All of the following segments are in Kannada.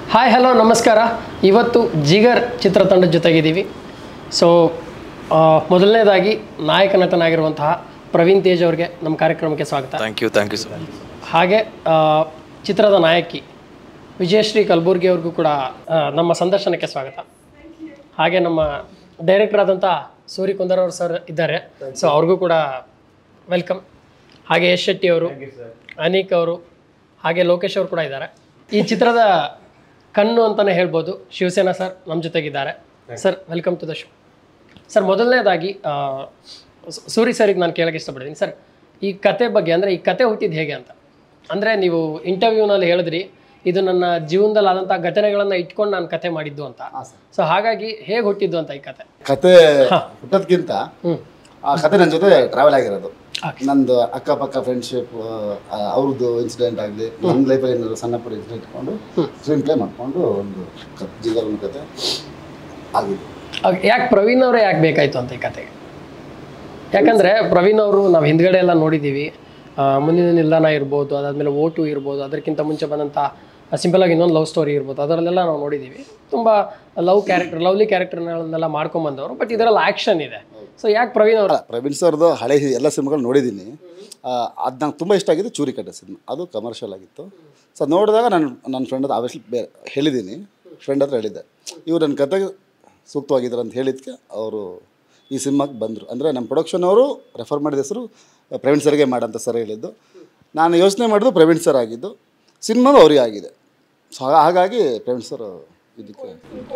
ಹಾಯ್ ಹಲೋ ನಮಸ್ಕಾರ ಇವತ್ತು ಜಿಗರ್ ಚಿತ್ರತಂಡದ ಜೊತೆಗಿದ್ದೀವಿ ಸೊ ಮೊದಲನೇದಾಗಿ ನಾಯಕ ನಟನಾಗಿರುವಂತಹ ಪ್ರವೀಣ್ ತೇಜ್ ಅವರಿಗೆ ನಮ್ಮ ಕಾರ್ಯಕ್ರಮಕ್ಕೆ ಸ್ವಾಗತ thank you thank you sir ಹಾಗೆ ಆ, ಚಿತ್ರದ ನಾಯಕಿ ವಿಜಯಶ್ರೀ ಕಲಬುರ್ಗಿ ಅವ್ರಿಗೂ ಕೂಡ ಆ, ನಮ್ಮ ಸಂದರ್ಶನಕ್ಕೆ ಸ್ವಾಗತ ಹಾಗೆ ನಮ್ಮ ಡೈರೆಕ್ಟರ್ ಆದಂಥ ಸೂರಿ ಕುಂದರ್ ಅವರು ಸರ್ ಇದ್ದಾರೆ ಸೊ ಅವ್ರಿಗೂ ಕೂಡ ವೆಲ್ಕಮ್ ಹಾಗೆ ಯಶ್ ಶೆಟ್ಟಿ ಅವರು ಅನೀಕ್ ಅವರು ಹಾಗೆ ಲೋಕೇಶ್ ಅವರು ಕೂಡ ಇದ್ದಾರೆ ಈ ಚಿತ್ರದ ಕಣ್ಣು ಅಂತಲೇ ಹೇಳ್ಬೋದು ಶಿವಸೇನಾ ಸರ್ ನಮ್ಮ ಜೊತೆಗಿದ್ದಾರೆ sir welcome to the show sir ಮೊದಲನೇದಾಗಿ ಆ, ಸು- ಸೂರಿ ಸರಿಗೆ ನಾನು ಕೇಳಕ್ಕೆ ಇಷ್ಟಪಡ್ತೀನಿ ಸರ್ ಈ ಕತೆ ಬಗ್ಗೆ ಅಂದರೆ ಈ ಕತೆ ಹುಟ್ಟಿದ್ದು ಹೇಗೆ ಅಂತ ಅಂದರೆ ನೀವು ಇಂಟರ್ವ್ಯೂನಲ್ಲಿ ಹೇಳಿದ್ರಿ ಇದು ನನ್ನ ಜೀವನದಲ್ಲಿ ಆದಂಥ ಘಟನೆಗಳನ್ನು ಇಟ್ಕೊಂಡು ನಾನು ಕತೆ ಮಾಡಿದ್ದು ಅಂತ ಸೊ ಹಾಗಾಗಿ ಹೇಗೆ ಹುಟ್ಟಿದ್ದು ಅಂತ ಈ ಕತೆ ಕತೆ ಹುಟ್ಟೋದ್ಕಿಂತ ಹ್ಞೂ ಆ ಕತೆ ನನ್ನ ಜೊತೆ ಟ್ರಾವೆಲ್ ಆಗಿರೋದು ನಂದು ಅಕ್ಕಪಕ್ಕ ಫ್ರೆಂಡ್ಶಿಪ್ ಅವ್ರದ್ದು ಇನ್ಸಿಡೆಂಟ್ ಆಗಲಿ ನನ್ನ ಲೈಫಲ್ಲಿ ಏನಾದ್ರು ಸಣ್ಣ ಪುಟ್ಟ ಇನ್ಸಿಡೆಂಟ್ ಇಟ್ಕೊಂಡು ಸ್ಕ್ರೀನ್ ಪ್ಲೇ ಮಾಡ್ಕೊಂಡು ಒಂದು ಕ- ಜಿಗರ್ ಒಂದು ಕತೆ ಆಗಿದೆ ಯಾಕೆ ಪ್ರವೀಣ್ ಅವರೇ ಯಾಕೆ ಬೇಕಾಯಿತು ಅಂತ ಈ ಕತೆಗೆ ಯಾಕಂದರೆ ಪ್ರವೀಣ್ ಅವರು ನಾವು ಹಿಂದ್ಗಡೆ ಎಲ್ಲ ನೋಡಿದ್ದೀವಿ ಆ, ಮುಂದಿನ ನಿಲ್ದಾಣ ಇರ್ಬೋದು ಅದಾದಮೇಲೆ ಓಟು ಇರ್ಬೋದು ಅದಕ್ಕಿಂತ ಮುಂಚೆ ಬಂದಂಥ ಸಿಂಪಲ್ ಆಗಿ ಇನ್ನೊಂದು ಲವ್ ಸ್ಟೋರಿ ಇರ್ಬೋದು ಅದರಲ್ಲೆಲ್ಲ ನಾವು ನೋಡಿದ್ದೀವಿ ತುಂಬ ಲವ್ ಕ್ಯಾರೆಕ್ಟರ್ ಲವ್ಲಿ ಕ್ಯಾರೆಕ್ಟರ್ಗಳನ್ನೆಲ್ಲ ಮಾಡ್ಕೊಂಬಂದವರು ಬಟ್ ಇದರಲ್ಲಿ ಆ್ಯಕ್ಷನ್ ಇದೆ ಸೊ ಯಾಕೆ ಪ್ರವೀಣ್ ಅವರು ಅಲ್ಲ, ಪ್ರವೀಣ್ ಸರ್ದು ಹಳೆ ಹಿ- ಎಲ್ಲ ಸಿನಿಮಾಗಳು ನೋಡಿದ್ದೀನಿ ಅದು ನಂಗೆ ತುಂಬ ಇಷ್ಟ ಆಗಿದ್ದು ಚೂರಿ ಕಟ್ಟೆ ಸಿನಿಮಾ ಅದು ಕಮರ್ಷಿಯಲ್ ಆಗಿತ್ತು ಸೊ ಅದು ನೋಡಿದಾಗ ನಾನು ನನ್ನ ಫ್ರೆಂಡ್ ಹತ್ರ ಆಬ್ವಿಯಸ್ಲಿ ಬೇರೆ ಹೇಳಿದ್ದೀನಿ ಫ್ರೆಂಡ್ ಹತ್ರ ಹೇಳಿದ್ದೆ ಇವ್ರು ನನ್ನ ಕತೆಗೆ ಸೂಕ್ತವಾಗಿದ್ದಾರೆ ಅಂತ ಹೇಳಿದ್ದಕ್ಕೆ ಅವರು ಈ ಸಿನಿಮಾಗೆ ಬಂದರು ಅಂದರೆ ನಮ್ಮ ಪ್ರೊಡಕ್ಷನ್ ಅವರು ರೆಫರ್ ಮಾಡಿದ ಹೆಸರು ಪ್ರವೀಣ್ ಸರ್ಗೆ ಮಾಡಂತ ಸರ್ ಹೇಳಿದ್ದು ನಾನು ಯೋಚನೆ ಮಾಡಿದ್ದು ಪ್ರವೀಣ್ ಸರ್ ಆಗಿದ್ದು ಸಿನಿಮಾನು ಅವರಿಗೆ ಆಗಿದೆ ಸೊ ಹಾಗಾಗಿ ಪ್ರವೀಣ್ ಸರ್ ಇದಕ್ಕೆ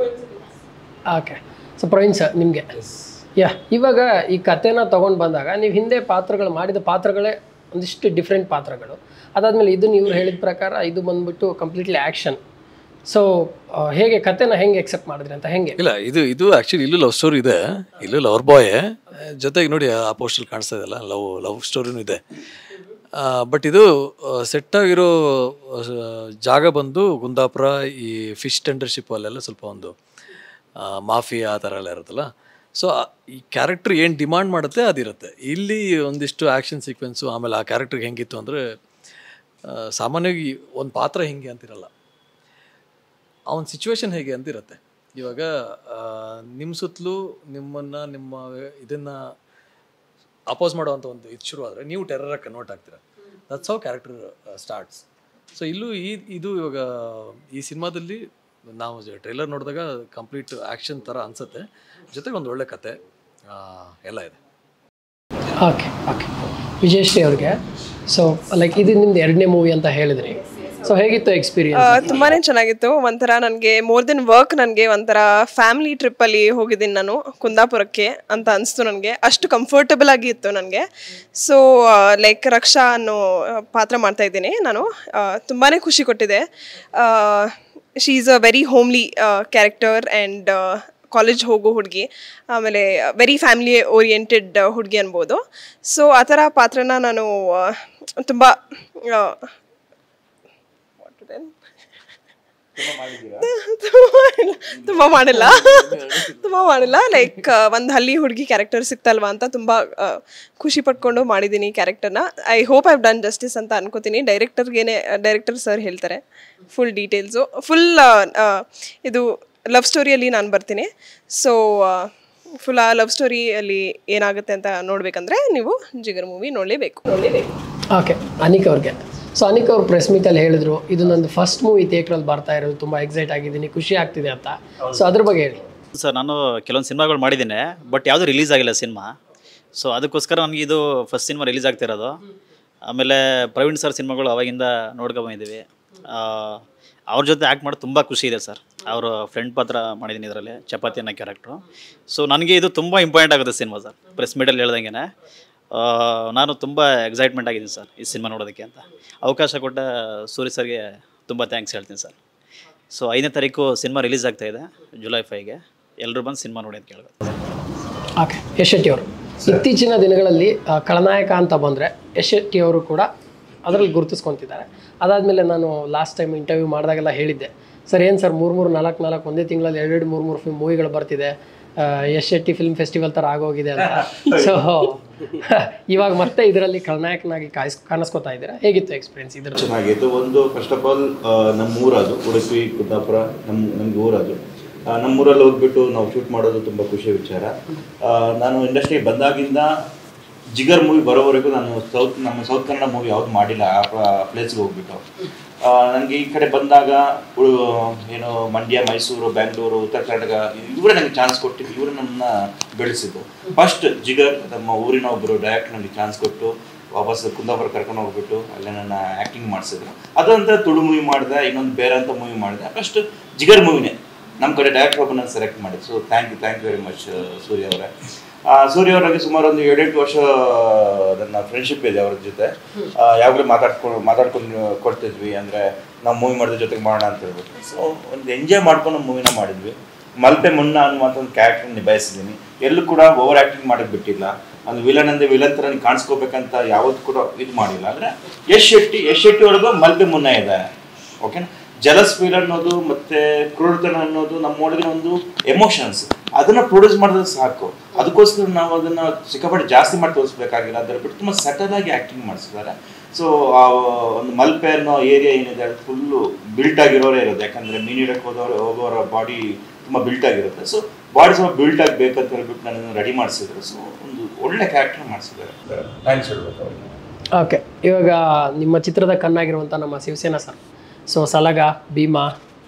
ಓಕೆ ಸೊ ಪ್ರವೀಣ್ ಸರ್ ನಿಮಗೆ ಯಾ ಇವಾಗ ಈ ಕತೆನ ತೊಗೊಂಡು ಬಂದಾಗ ನೀವು ಹಿಂದೆ ಪಾತ್ರಗಳು ಮಾಡಿದ ಪಾತ್ರಗಳೇ ಒಂದಿಷ್ಟು ಡಿಫ್ರೆಂಟ್ ಪಾತ್ರಗಳು ಅದಾದಮೇಲೆ ಇದನ್ನು ಇವ್ರು ಹೇಳಿದ ಪ್ರಕಾರ ಇದು ಬಂದ್ಬಿಟ್ಟು ಕಂಪ್ಲೀಟ್ಲಿ ಆ್ಯಕ್ಷನ್ ಸೊ ಹೇಗೆ ಕತೆನ ಹೆಂಗೆ ಎಕ್ಸೆಪ್ಟ್ ಮಾಡಿದ್ರಿ ಅಂತ ಹೆಂಗೆ ಇಲ್ಲ ಇದು ಇದು ಆ್ಯಕ್ಚುಲಿ ಇಲ್ಲೂ ಲವ್ ಸ್ಟೋರಿ ಇದೆ ಇಲ್ಲೂ ಲವರ್ ಬಾಯ್ ಜೊತೆಗೆ ನೋಡಿ ಆ ಪೋಸ್ಟಲ್ ಕಾಣಿಸ್ತಾ ಇದೆಯಲ್ಲ ಲವ್ ಲವ್ ಸ್ಟೋರಿನೂ ಇದೆ ಬಟ್ ಇದು ಸೆಟ್ ಆಗಿರೋ ಆ, ಜಾಗ ಬಂದು ಕುಂದಾಪುರ ಈ ಫಿಶ್ ಟೆಂಡರ್ಶಿಪ್ ಅಲ್ಲೆಲ್ಲ ಸ್ವಲ್ಪ ಒಂದು ಮಾಫಿಯಾ ಆ ಥರ ಎಲ್ಲ ಇರುತ್ತಲ್ಲ ಸೊ ಈ ಕ್ಯಾರೆಕ್ಟರ್ ಏನು ಡಿಮಾಂಡ್ ಮಾಡುತ್ತೆ ಅದಿರುತ್ತೆ ಇಲ್ಲಿ ಒಂದಿಷ್ಟು ಆ್ಯಕ್ಷನ್ ಸೀಕ್ವೆನ್ಸು ಆಮೇಲೆ ಆ ಕ್ಯಾರೆಕ್ಟರ್ಗೆ ಹೆಂಗಿತ್ತು ಅಂದರೆ ಸಾಮಾನ್ಯವಾಗಿ ಒಂದು ಪಾತ್ರ ಹೆಂಗೆ ಅಂತಿರಲ್ಲ ಅವನ ಸಿಚುವೇಶನ್ ಹೇಗೆ ಅಂತ ಇರುತ್ತೆ ಇವಾಗ ನಿಮ್ಮ ಸುತ್ತಲೂ ನಿಮ್ಮನ್ನು ನಿಮ್ಮ ಇದನ್ನು ಅಪೋಸ್ ಮಾಡುವಂಥ ಒಂದು ಇದು ಶುರು ಆದರೆ ನೀವು ಟೆರರಾಗಿ ಕನ್ವರ್ಟ್ ಆಗ್ತೀರ that's how character starts so ಇಲ್ಲೂ ಈ ಇದು ಇವಾಗ ಈ ಸಿನಿಮಾದಲ್ಲಿ ನಾವು ಟ್ರೈಲರ್ ನೋಡಿದಾಗ ಕಂಪ್ಲೀಟ್ ಆ್ಯಕ್ಷನ್ ಥರ ಅನಿಸುತ್ತೆ ಜೊತೆಗೆ ಒಂದು ಒಳ್ಳೆ ಕತೆ ಆ, ಎಲ್ಲ ಇದೆ ಓಕೆ ಓಕೆ ವಿಜಯಶ್ರೀ ಅವ್ರಿಗೆ ಸೊ ಲೈಕ್ ಇದು ನಿಮ್ದು ಎರಡನೇ ಮೂವಿ ಅಂತ ಹೇಳಿದ್ರಿ ಸೊ ಹೇಗಿತ್ತು ಎಕ್ಸ್ಪೀರಿಯನ್ಸ್ ತುಂಬಾನೇ ಚೆನ್ನಾಗಿತ್ತು ಒಂಥರ ನನಗೆ ಮೋರ್ ದೆನ್ ವರ್ಕ್ ನನಗೆ ಒಂಥರ ಫ್ಯಾಮಿಲಿ ಟ್ರಿಪ್ಪಲ್ಲಿ ಹೋಗಿದ್ದೀನಿ ನಾನು ಕುಂದಾಪುರಕ್ಕೆ ಅಂತ ಅನಿಸ್ತು ನನಗೆ ಅಷ್ಟು ಕಂಫರ್ಟಬಲ್ ಆಗಿ ಇತ್ತು ನನಗೆ ಸೊ ಲೈಕ್ ರಕ್ಷಾ ಅನ್ನೋ ಆ, ಪಾತ್ರ ಮಾಡ್ತಾ ಇದ್ದೀನಿ ನಾನು ತುಂಬಾ ಖುಷಿ ಕೊಟ್ಟಿದೆ she is a very homely character and college ಹೋಗೋ ಹುಡುಗಿ ಆಮೇಲೆ ವೆರಿ ಫ್ಯಾಮಿಲಿ ಓರಿಯೆಂಟೆಡ್ ಹುಡುಗಿ ಅನ್ಬೋದು ಸೊ ಆ ಥರ ಪಾತ್ರನ ನಾನು ತುಂಬ ತುಂಬ ಮಾಡಿಲ್ಲ ತುಂಬ ಮಾಡಿಲ್ಲ ಲೈಕ್ ಒಂದು ಹಳ್ಳಿ ಹುಡುಗಿ ಕ್ಯಾರೆಕ್ಟರ್ ಸಿಕ್ತಲ್ವಾ ಅಂತ ತುಂಬ ಆ, ಖುಷಿ ಪಟ್ಕೊಂಡು ಮಾಡಿದ್ದೀನಿ ಕ್ಯಾರೆಕ್ಟರ್ನ I hope I've done justice ಅಂತ ಅನ್ಕೋತೀನಿ ಡೈರೆಕ್ಟರ್ಗೇನೆ ಡೈರೆಕ್ಟರ್ ಸರ್ ಹೇಳ್ತಾರೆ ಫುಲ್ ಡೀಟೇಲ್ಸು ಫುಲ್ ಇದು ಲವ್ ಸ್ಟೋರಿಯಲ್ಲಿ ನಾನು ಬರ್ತೀನಿ ಸೊ ಫುಲ್ ಆ ಲವ್ ಸ್ಟೋರಿಯಲ್ಲಿ ಏನಾಗುತ್ತೆ ಅಂತ ನೋಡಬೇಕಂದ್ರೆ ನೀವು ಜಿಗರ್ ಮೂವಿ ನೋಡಲೇಬೇಕು ನೋಡಲೇಬೇಕು ಓಕೆ ಅನಿಕ್ ಅವ್ರಿಗೆ ಸೊ ಅನಿಕ್ ಅವ್ರು ಪ್ರೆಸ್ ಮೀಟಲ್ಲಿ ಹೇಳಿದ್ರು ಇದು ನಂದು ಫಸ್ಟ್ ಮೂವಿ ಥಿಯೇಟ್ರಲ್ಲಿ ಬರ್ತಾ ಇರೋದು ತುಂಬ ಎಕ್ಸೈಟ್ ಆಗಿದ್ದೀನಿ ಖುಷಿ ಆಗ್ತಿದೆ ಅಂತ ಸೊ ಅದ್ರ ಬಗ್ಗೆ ಹೇಳಿ ಸರ್ ನಾನು ಕೆಲವೊಂದು ಸಿನಿಮಾಗಳು ಮಾಡಿದ್ದೀನಿ ಬಟ್ ಯಾವುದೂ ರಿಲೀಸ್ ಆಗಿಲ್ಲ ಸಿನಿಮಾ ಸೊ ಅದಕ್ಕೋಸ್ಕರ ನನಗೆ ಇದು ಫಸ್ಟ್ ಸಿನಿಮಾ ರಿಲೀಸ್ ಆಗ್ತಿರೋದು ಆಮೇಲೆ ಪ್ರವೀಣ್ ಸರ್ ಸಿನಿಮಾಗಳು ಅವಾಗಿಂದ ನೋಡ್ಕೊ ಬಂದಿದ್ದೀವಿ ಆ, ಅವ್ರ ಜೊತೆ ಆ್ಯಕ್ಟ್ ಮಾಡೋದು ತುಂಬ ಖುಷಿ ಇದೆ ಸರ್ ಅವರು ಫ್ರೆಂಡ್ ಪಾತ್ರ ಮಾಡಿದ್ದೀನಿ ಇದರಲ್ಲಿ ಚಪಾತಿ ಅನ್ನೋ ಕ್ಯಾರೆಕ್ಟ್ರು ಸೊ ನನಗೆ ಇದು ತುಂಬ ಇಂಪಾರ್ಟೆಂಟ್ ಆಗುತ್ತೆ ಸಿನಿಮಾ ಸರ್ ಪ್ರೆಸ್ ಮೀಟಲ್ಲಿ ಹೇಳ್ದಂಗೆ ನಾನು ತುಂಬ ಎಕ್ಸೈಟ್ಮೆಂಟ್ ಆಗಿದ್ದೀನಿ ಸರ್ ಈ ಸಿನಿಮಾ ನೋಡೋದಕ್ಕೆ ಅಂತ ಅವಕಾಶ ಕೊಟ್ಟ ಸೂರಿ ಸರ್ಗೆ ತುಂಬ ಥ್ಯಾಂಕ್ಸ್ ಹೇಳ್ತೀನಿ ಸರ್ ಸೊ ಐದನೇ ತಾರೀಕು ಸಿನಿಮಾ ರಿಲೀಸ್ ಆಗ್ತಾ ಇದೆ ಜುಲೈ ಫೈವ್ಗೆ ಎಲ್ಲರೂ ಬಂದು ಸಿನಿಮಾ ನೋಡಿ ಅಂತ ಕೇಳಬೇಕು ಓಕೆ ಯಶ್ ಶೆಟ್ಟಿ ಅವರು ಇತ್ತೀಚಿನ ದಿನಗಳಲ್ಲಿ ಆ, ಖಳನಾಯಕ ಅಂತ ಬಂದರೆ ಯಶ್ ಶೆಟ್ಟಿ ಅವರು ಕೂಡ ಅದರಲ್ಲಿ ಗುರುತಿಸ್ಕೊತಿದ್ದಾರೆ ಅದಾದಮೇಲೆ ನಾನು ಲಾಸ್ಟ್ ಟೈಮ್ ಇಂಟರ್ವ್ಯೂ ಮಾಡಿದಾಗೆಲ್ಲ ಹೇಳಿದ್ದೆ ಸರ್ ಏನು ಸರ್ ಮೂರು ಮೂರು ನಾಲ್ಕು ನಾಲ್ಕು ಒಂದೇ ತಿಂಗಳಲ್ಲಿ ಎರಡೆರಡು ಮೂರು ಮೂರು ಫಿಲ್ಮ್ ಮೂವಿಗಳು ಬರ್ತಿದೆ ಯಶ್ ಶೆಟ್ಟಿ ಫಿಲ್ಮ್ ಫೆಸ್ಟಿವಲ್ ಥರ ಆಗೋಗಿದೆ ಅಂತ ಸೊ ಇವಾಗ ಮತ್ತೆ ಇದರಲ್ಲಿ ಖಳನಾಯಕನಾಗಿ ಕಾಯಿಸ್ ಕಾಣಿಸ್ಕೊತಾ ಇದ್ದೀರಾ ಹೇಗಿತ್ತು ಎಕ್ಸ್ಪೀರಿಯನ್ಸ್ ಇದ್ರ ಚೆನ್ನಾಗಿತ್ತು ಒಂದು ಫಸ್ಟ್ ಆಫ್ ಆಲ್ ನಮ್ಮ ಊರದು ಉಡುಪಿ ಕುಂದಾಪುರ ನಮ್ಮ ನಮ್ಗೆ ಊರದು ಆ, ನಮ್ಮ ಊರಲ್ಲಿ ಹೋಗ್ಬಿಟ್ಟು ನಾವು ಶೂಟ್ ಮಾಡೋದು ತುಂಬ ಖುಷಿಯ ವಿಚಾರ ಆ, ನಾನು ಇಂಡಸ್ಟ್ರಿಗೆ ಬಂದಾಗಿಂದ ಜಿಗರ್ ಮೂವಿ ಬರೋವರೆಗೂ ನಾನು ಸೌತ್ ನಮ್ಮ ಸೌತ್ ಕನ್ನಡ ಮೂವಿ ಯಾವ್ದು ಮಾಡಿಲ್ಲ ಆ ಪ್ಲೇಸ್ಗೆ ಹೋಗ್ಬಿಟ್ಟು ನನಗೆ ಈ ಕಡೆ ಬಂದಾಗ ಉಳು- ಏನು ಮಂಡ್ಯ ಮೈಸೂರು ಬ್ಯಾಂಗ್ಳೂರು ಉತ್ತರ ಕರ್ನಾಟಕ ಇವರೇ ನನಗೆ ಚಾನ್ಸ್ ಕೊಟ್ಟಿದ್ದು ಇವರು ನನ್ನ ಬೆಳೆಸಿದ್ದು ಫಸ್ಟ್ ಜಿಗರ್ ನಮ್ಮ ಊರಿನ ಒಬ್ಬರು ಡೈರೆಕ್ಟರ್ ನನಗೆ ಚಾನ್ಸ್ ಕೊಟ್ಟು ವಾಪಸ್ ಕುಂದಾಪುರ ಕರ್ಕೊಂಡು ಹೋಗ್ಬಿಟ್ಟು ಅಲ್ಲೇ ನನ್ನ ಆ್ಯಕ್ಟಿಂಗ್ ಮಾಡಿಸಿದ್ರು ಅದಂತ ತುಳು ಮೂವಿ ಮಾಡಿದೆ ಇನ್ನೊಂದು ಬೇರೆ ಅಂತ ಮೂವಿ ಮಾಡಿದೆ ಫಸ್ಟ್ ಜಿಗರ್ ಮೂವಿನೇ ನಮ್ಮ ಕಡೆ ಡೈರೆಕ್ಟರ್ ಒಬ್ಬನ ಸೆಲೆಕ್ಟ್ ಮಾಡಿದ್ದು so thank you thank you very much Surya ಅವರೇ ಆ, ಸೂರ್ಯ ಅವರಿಗೆ ಸುಮಾರು ಒಂದು ಏಳೆಂಟು ವರ್ಷ ನನ್ನ ಫ್ರೆಂಡ್ಶಿಪ್ ಇದೆ ಅವ್ರ ಜೊತೆ ಆ, ಯಾವಾಗಲೂ ಮಾತಾಡ್ಕೊಂಡು ಮಾತಾಡ್ಕೊಂಡು ಕೊಡ್ತಿದ್ವಿ ಅಂದರೆ ನಾವು ಮೂವಿ ಮಾಡಿದ ಜೊತೆಗೆ ಮಾಡೋಣ ಅಂತ ಹೇಳ್ಬಿಟ್ಟು ಸೊ ಒಂದು ಎಂಜಾಯ್ ಮಾಡ್ಕೊಂಡು ಮೂವಿನ ಮಾಡಿದ್ವಿ ಮಲ್ಪೆ ಮುನ್ನ ಅನ್ನುವಂಥ ಒಂದು ಕ್ಯಾರೆಕ್ಟರ್ ನಿಭಾಯಿಸಿದ್ದೀನಿ ಎಲ್ಲೂ ಕೂಡ ಓವರ್ ಆ್ಯಕ್ಟಿಂಗ್ ಮಾಡೋಕ್ಕೆ ಬಿಟ್ಟಿಲ್ಲ ಒಂದು ವಿಲನ್ ಅಂದರೆ ವಿಲನ್ ಥರ ನೀನ್ ಕಾಣಿಸ್ಕೋಬೇಕಂತ ಯಾವತ್ತೂ ಕೂಡ ಇದು ಮಾಡಿಲ್ಲ ಅಂದರೆ ಯಶ್ ಶೆಟ್ಟಿ ಯಶ್ ಶೆಟ್ಟಿ ಒಳಗೂ ಮಲ್ಪೆ ಮುನ್ನ ಇದ್ದಾನೆ ಓಕೆನಾ ಜಲಸ್ ಫೀಲ್ ಅನ್ನೋದು ಮತ್ತೆ ಕ್ರೂರತನ ಅನ್ನೋದು ನಮ್ಮ ಒಳಗಿನ ಒಂದು ಎಮೋಷನ್ಸ್ ಅದನ್ನ ಪ್ರೊಡ್ಯೂಸ್ ಮಾಡಿದ್ರೆ ಸಾಕು ಅದಕ್ಕೋಸ್ಕರ ನಾವು ಅದನ್ನ ಸಿಕ್ಕಾಪಟ್ಟೆ ಜಾಸ್ತಿ ಮಾಡಿ ತೋರಿಸ್ಬೇಕಾಗಿಲ್ಲ ಅದರ ಬಿಟ್ಟು ತುಂಬ ಸಟಲ್ ಆಗಿ ಆಕ್ಟಿಂಗ್ ಮಾಡಿಸಿದ್ದಾರೆ ಸೊ ಆ ಒಂದು ಮಲ್ಪೆ ಅನ್ನೋ ಏರಿಯಾ ಏನಿದೆ ಅದು ಫುಲ್ಲು ಬಿಲ್ಟ್ ಆಗಿರೋರೇ ಇರೋದು ಯಾಕಂದ್ರೆ ಮೀನು ಹಿಡಕ್ಕೆ ಹೋದವರು ಹೋಗೋರ ಬಾಡಿ ತುಂಬ ಬಿಲ್ಟ್ ಆಗಿರುತ್ತೆ ಸೊ ಬಾಡಿ ಸ್ವಲ್ಪ ಬಿಲ್ಟ್ ಆಗಬೇಕಂತ ಹೇಳ್ಬಿಟ್ಟು ನನ್ನನ್ನು ರೆಡಿ ಮಾಡಿಸಿದ್ರು ಸೊ ಒಂದು ಒಳ್ಳೆ ಕ್ಯಾರೆಕ್ಟರ್ ಮಾಡಿಸಿದ್ದಾರೆ ಥ್ಯಾಂಕ್ಸ್ ಹೇಳ್ಬೇಕು ಅವ್ರಿಗೆ ಓಕೆ ಇವಾಗ ನಿಮ್ಮ ಚಿತ್ರದ ಕಣ್ಣಾಗಿರುವಂಥ ನಮ್ಮ ಶಿವಸೇನಾ ಸರ್ ಸೊ ಸಲಗ ಭೀಮಾ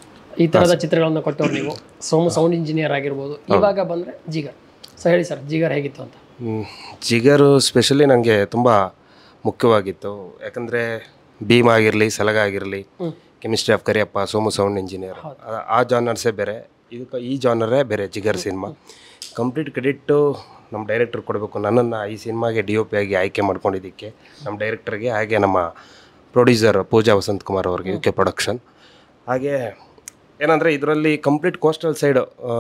ಈ ಥರದ ಚಿತ್ರಗಳನ್ನು ಕೊಟ್ಟವ್ರು ನೀವು ಸೋಮು ಸೌಂಡ್ ಇಂಜಿನಿಯರ್ ಆಗಿರ್ಬೋದು ಇವಾಗ ಬಂದರೆ ಜಿಗರ್ ಸೊ ಹೇಳಿ ಸರ್ ಜಿಗರ್ ಹೇಗಿತ್ತು ಅಂತ ಹ್ಮ್. ಜಿಗರು ಸ್ಪೆಷಲಿ ನನಗೆ ತುಂಬ ಮುಖ್ಯವಾಗಿತ್ತು ಯಾಕಂದರೆ ಭೀಮ್ ಆಗಿರಲಿ ಸಲಗ ಆಗಿರಲಿ chemistry of Kariyappa Somu sound engineer ಆ ಜಾನರ್ಸೇ ಬೇರೆ ಇದಕ್ಕೆ ಈ ಜಾನರೇ ಬೇರೆ ಜಿಗರ್ ಸಿನಿಮಾ ಕಂಪ್ಲೀಟ್ ಕ್ರೆಡಿಟ್ಟು ನಮ್ಮ ಡೈರೆಕ್ಟರ್ ಕೊಡಬೇಕು ನನ್ನನ್ನು ಈ ಸಿನಿಮಾಗೆ ಡಿ ಒ ಪಿ ಆಗಿ ಆಯ್ಕೆ ಮಾಡ್ಕೊಂಡಿದ್ದಕ್ಕೆ ನಮ್ಮ ಡೈರೆಕ್ಟರ್ಗೆ ಹಾಗೆ ನಮ್ಮ ಪ್ರೊಡ್ಯೂಸರ್ ಪೂಜಾ ವಸಂತ್ ಕುಮಾರ್ ಅವ್ರಿಗೆ ಯು ಕೆ ಪ್ರೊಡಕ್ಷನ್ ಹಾಗೆ ಏನಂದರೆ ಇದರಲ್ಲಿ ಕಂಪ್ಲೀಟ್ ಕೋಸ್ಟಲ್ ಸೈಡ್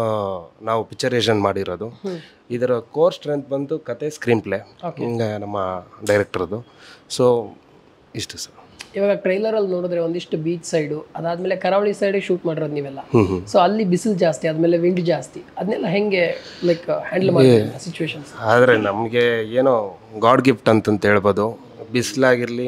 ನಾವು ಪಿಕ್ಚರೇಷನ್ ಮಾಡಿರೋದು ಇದರ ಕೋರ್ ಸ್ಟ್ರೆಂತ್ ಬಂದು ಕತೆ ಸ್ಕ್ರೀನ್ ಪ್ಲೇ ಹಿಂಗೆ ನಮ್ಮ ಡೈರೆಕ್ಟರ್ದು ಸೊ ಇಷ್ಟು ಸರ್ ಇವಾಗ ಟ್ರೈಲರಲ್ಲಿ ನೋಡಿದ್ರೆ ಒಂದಿಷ್ಟು ಬೀಚ್ ಸೈಡು ಅದಾದ್ಮೇಲೆ ಕರಾವಳಿ ಸೈಡಿಗೆ ಶೂಟ್ ಮಾಡಿರೋದು ನೀವೆಲ್ಲ ಸೊ ಅಲ್ಲಿ ಬಿಸಿಲು ಜಾಸ್ತಿ ಆದ್ಮೇಲೆ ವಿಂಡ್ ಜಾಸ್ತಿ ಅದನ್ನೆಲ್ಲ ಹೆಂಗೆ ಲೈಕ್ ಹ್ಯಾಂಡಲ್ ಮಾಡಿದ್ರೆ ಸಿಚುವೇಶನ್ಸ್ ಆದರೆ ನಮಗೆ ಏನೋ ಗಾಡ್ ಗಿಫ್ಟ್ ಅಂತಂತ ಹೇಳ್ಬೋದು ಬಿಸಿಲಾಗಿರಲಿ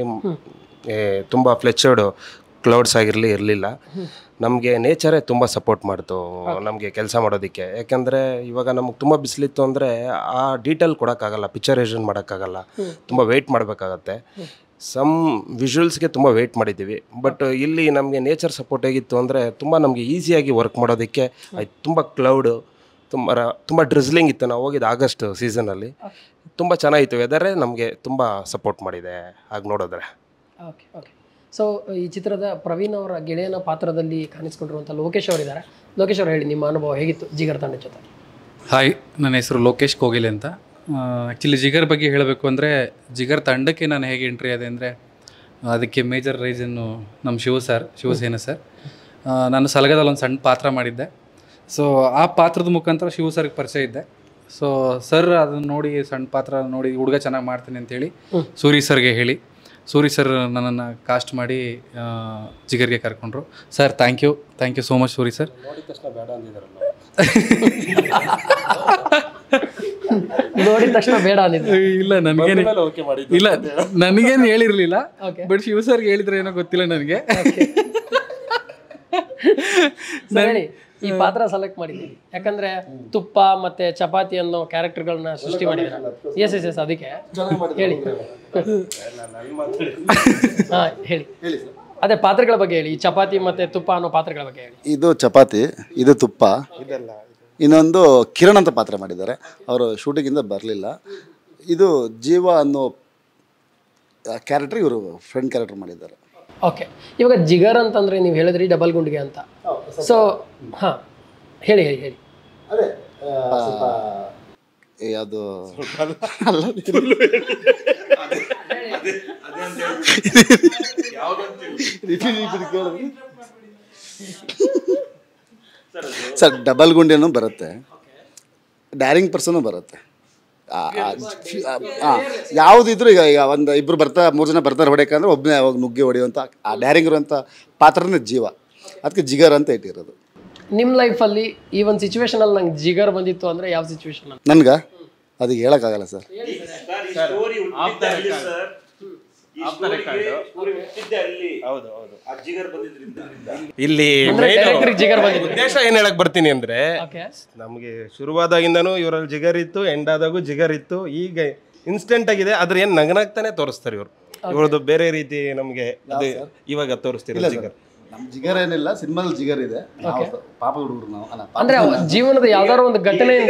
ತುಂಬ ಫ್ಲೆಚರ್ಡ್ ಕ್ಲೌಡ್ಸ್ ಆಗಿರಲಿ ಇರಲಿಲ್ಲ ನಮಗೆ ನೇಚರೇ ತುಂಬ ಸಪೋರ್ಟ್ ಮಾಡ್ತು ನಮಗೆ ಕೆಲಸ ಮಾಡೋದಕ್ಕೆ ಯಾಕಂದರೆ ಇವಾಗ ನಮಗೆ ತುಂಬ ಬಿಸಿಲಿತ್ತು ಅಂದರೆ ಆ ಡೀಟೇಲ್ ಕೊಡೋಕ್ಕಾಗಲ್ಲ ಪಿಕ್ಚರೇಷನ್ ಮಾಡೋಕ್ಕಾಗಲ್ಲ ತುಂಬ ವೆಯ್ಟ್ ಮಾಡಬೇಕಾಗತ್ತೆ ಸಮ್ ವಿಜುವಲ್ಸ್ಗೆ ತುಂಬ ವೆಯ್ಟ್ ಮಾಡಿದ್ದೀವಿ ಬಟ್ ಇಲ್ಲಿ ನಮಗೆ ನೇಚರ್ ಸಪೋರ್ಟ್ ಹೇಗಿತ್ತು ಅಂದರೆ ತುಂಬ ನಮಗೆ ಈಸಿಯಾಗಿ ವರ್ಕ್ ಮಾಡೋದಕ್ಕೆ ಆಯ್ತು ತುಂಬ ಕ್ಲೌಡು ತುಂಬ ರ- ತುಂಬ ಡ್ರಿಸ್ಲಿಂಗ್ ಇತ್ತು ನಾವು ಹೋಗಿದ್ದು ಆಗಸ್ಟ್ ಸೀಸನಲ್ಲಿ ತುಂಬ ಚೆನ್ನಾಗಿತ್ತು ವೆದರೇ ನಮಗೆ ತುಂಬ ಸಪೋರ್ಟ್ ಮಾಡಿದೆ ಹಾಗೆ ನೋಡಿದ್ರೆ ಓಕೆ ಓಕೆ ಸೊ ಈ ಚಿತ್ರದ ಪ್ರವೀಣ್ ಅವರ ಗೆಳೆಯನ ಪಾತ್ರದಲ್ಲಿ ಕಾಣಿಸ್ಕೊಂಡಿರುವಂಥ ಲೋಕೇಶ್ ಅವರಿದ್ದಾರೆ ಲೋಕೇಶ್ ಅವರು ಹೇಳಿ ನಿಮ್ಮ ಅನುಭವ ಹೇಗಿತ್ತು ಜಿಗರ್ ತಂಡ ಜೊತೆ ಹಾಯ್ ನನ್ನ ಹೆಸರು ಲೋಕೇಶ್ ಕೋಗಿಲೆ ಅಂತ ಆ್ಯಕ್ಚುಲಿ ಜಿಗರ್ ಬಗ್ಗೆ ಹೇಳಬೇಕು ಅಂದರೆ ಜಿಗರ್ ತಂಡಕ್ಕೆ ನಾನು ಹೇಗೆ ಎಂಟ್ರಿ ಆದೆ ಅಂದರೆ ಅದಕ್ಕೆ ಮೇಜರ್ ರೀಸನ್ನು ನಮ್ಮ ಶಿವ ಸರ್ ಶಿವಸೇನ ಸರ್ ಆ, ನಾನು ಸಲಗದಲ್ಲಿ ಒಂದು ಸಣ್ಣ ಪಾತ್ರ ಮಾಡಿದ್ದೆ ಸೊ ಆ ಪಾತ್ರದ ಮುಖಾಂತರ ಶಿವ ಸರ್ಗೆ ಪರಿಚಯ ಇದ್ದೆ ಸೊ ಸರ್ ಅದನ್ನು ನೋಡಿ ಸಣ್ಣ ಪಾತ್ರ ನೋಡಿ ಹುಡುಗ ಚೆನ್ನಾಗಿ ಮಾಡ್ತೀನಿ ಅಂತೇಳಿ ಸೂರಿ ಸರ್ಗೆ ಹೇಳಿ ಸೂರಿ ಸರ್ ನನ್ನನ್ನು ಕಾಸ್ಟ್ ಮಾಡಿ ಆ, ಜಿಗರ್ಗೆ ಕರ್ಕೊಂಡ್ರು sir thank you thank you so much Suri sir ನೋಡಿದ ತಕ್ಷಣ ಬೇಡ ಅಂದಿದ್ದು ಇಲ್ಲ ನನಗೇನು ಇಲ್ಲ ನನಗೇನು ಹೇಳಿರ್ಲಿಲ್ಲ ಬಟ್ ಶಿವ ಸರ್ಗೆ ಹೇಳಿದ್ರೆ ಏನೋ ಗೊತ್ತಿಲ್ಲ ನನಗೆ So ಹೇಳಿ ಈ ಪಾತ್ರ ಸೆಲೆಕ್ಟ್ ಮಾಡಿದ್ದೀವಿ ಯಾಕಂದ್ರೆ ತುಪ್ಪ ಮತ್ತೆ ಚಪಾತಿ ಅನ್ನೋ ಕ್ಯಾರೆಕ್ಟರ್ಗಳನ್ನ ಸೃಷ್ಟಿ ಮಾಡಿದ್ದಾರೆ ಎಸ್ ಎಸ್ ಎಸ್ ಅದಕ್ಕೆ ಹೇಳಿ ಹಾ ಹೇಳಿ ಅದೇ ಪಾತ್ರಗಳ ಬಗ್ಗೆ ಹೇಳಿ ಈ ಚಪಾತಿ ಮತ್ತೆ ತುಪ್ಪ ಅನ್ನೋ ಪಾತ್ರಗಳ ಬಗ್ಗೆ ಹೇಳಿ ಇದು ಚಪಾತಿ ಇದು ತುಪ್ಪ ಇನ್ನೊಂದು ಕಿರಣ್ ಅಂತ ಪಾತ್ರ ಮಾಡಿದ್ದಾರೆ ಅವರು ಶೂಟಿಂಗಿಂದ ಬರಲಿಲ್ಲ ಇದು ಜೀವ ಅನ್ನೋ ಕ್ಯಾರೆಕ್ಟರ್ ಇವರು ಫ್ರೆಂಡ್ ಕ್ಯಾರೆಕ್ಟರ್ ಮಾಡಿದ್ದಾರೆ ಓಕೆ ಇವಾಗ ಜಿಗರ್ ಅಂತಂದ್ರೆ ನೀವು ಹೇಳಿದ್ರಿ ಡಬಲ್ ಗುಂಡಿಗೆ ಅಂತ ಸೊ ಹಾ ಹೇಳಿ ಹೇಳಿ ಹೇಳಿ ಯಾವುದು ಸರ್ ಡಬಲ್ ಗುಂಡಿನೂ ಬರುತ್ತೆ ಡ್ಯಾರಿಂಗ್ ಪರ್ಸನು ಬರುತ್ತೆ ಆ- ಆ- ಆ, ಯಾವುದಿದ್ರು ಈಗ ಈಗ ಒಂದು ಇಬ್ರು ಬರ್ತಾ ಮೂರು ಜನ ಬರ್ತಾರೆ ಹೊಡೆಯಕ್ಕಂದ್ರೆ ಒಬ್ಬನೇ ಅವಾಗ ನುಗ್ಗಿ ಹೊಡೆಯುವಂಥ ಆ ಡ್ಯಾರಿಂಗ್ ಇರುವಂಥ ಪಾತ್ರನೇ ಜೀವ ಅದಕ್ಕೆ ಜಿಗರ್ ಅಂತ ಇಟ್ಟಿರೋದು ನಿಮ್ಮ ಲೈಫಲ್ಲಿ ಈ ಒಂದು ಸಿಚುವೇಶನಲ್ಲಿ ನಂಗೆ ಜಿಗರ್ ಬಂದಿತ್ತು ಅಂದರೆ ಯಾವ ಸಿಚುವೇಶನ್ ಅಂತ ನನ್ಗೆ ಅದು ಹೇಳೋಕ್ಕಾಗಲ್ಲ ಸರ್ ಹೌದು ಹೌದು ಅಜ್ಜಿಗರ್ ಬಂದಿದ್ರಿಂದ ಇಲ್ಲಿ ಡೈರೆಕ್ಟ್ರಿಗೆ ಜಿಗರ್ ಬಂದಿತ್ತು ಉದ್ದೇಶ ಏನ್ ಹೇಳಕ್ ಬರ್ತೀನಿ ಅಂದ್ರೆ ಓಕೆ ನಮಗೆ ಶುರುವಾದಾಗಿಂದನೂ ಇವರಲ್ಲಿ ಜಿಗರ್ ಇತ್ತು ಎಂಡ್ ಆದಾಗೂ ಜಿಗರ್ ಇತ್ತು ಈಗ ಇನ್ಸ್ಟೆಂಟ್ ಆಗಿದೆ ಆದ್ರೆ ಏನ್ ನಗನಾಗ್ತಾನೆ ತೋರಿಸ್ತಾರೆ ಇವರು ಇವ್ರದ್ದು ಬೇರೆ ರೀತಿ ನಮ್ಗೆ ಅದು ಇವಾಗ ತೋರಿಸ್ತಿರೋ ಜಿಗರ್ ನಮ್ಮ ಜಿಗರ್ ಏನಿಲ್ಲ ಸಿನಿಮಾದಲ್ಲಿ ಜಿಗರ್ ಇದೆ ನಾವು ಪಾಪ ಹುಡುಗರು ನಾವು ಅಲ್ಲ ಪಾಪ ಅಂದ್ರೆ ಅವ್ರ ಜೀವನದ ಯಾವ್ದಾದ್ರು ಒಂದು ಘಟನೆಯಿಂದ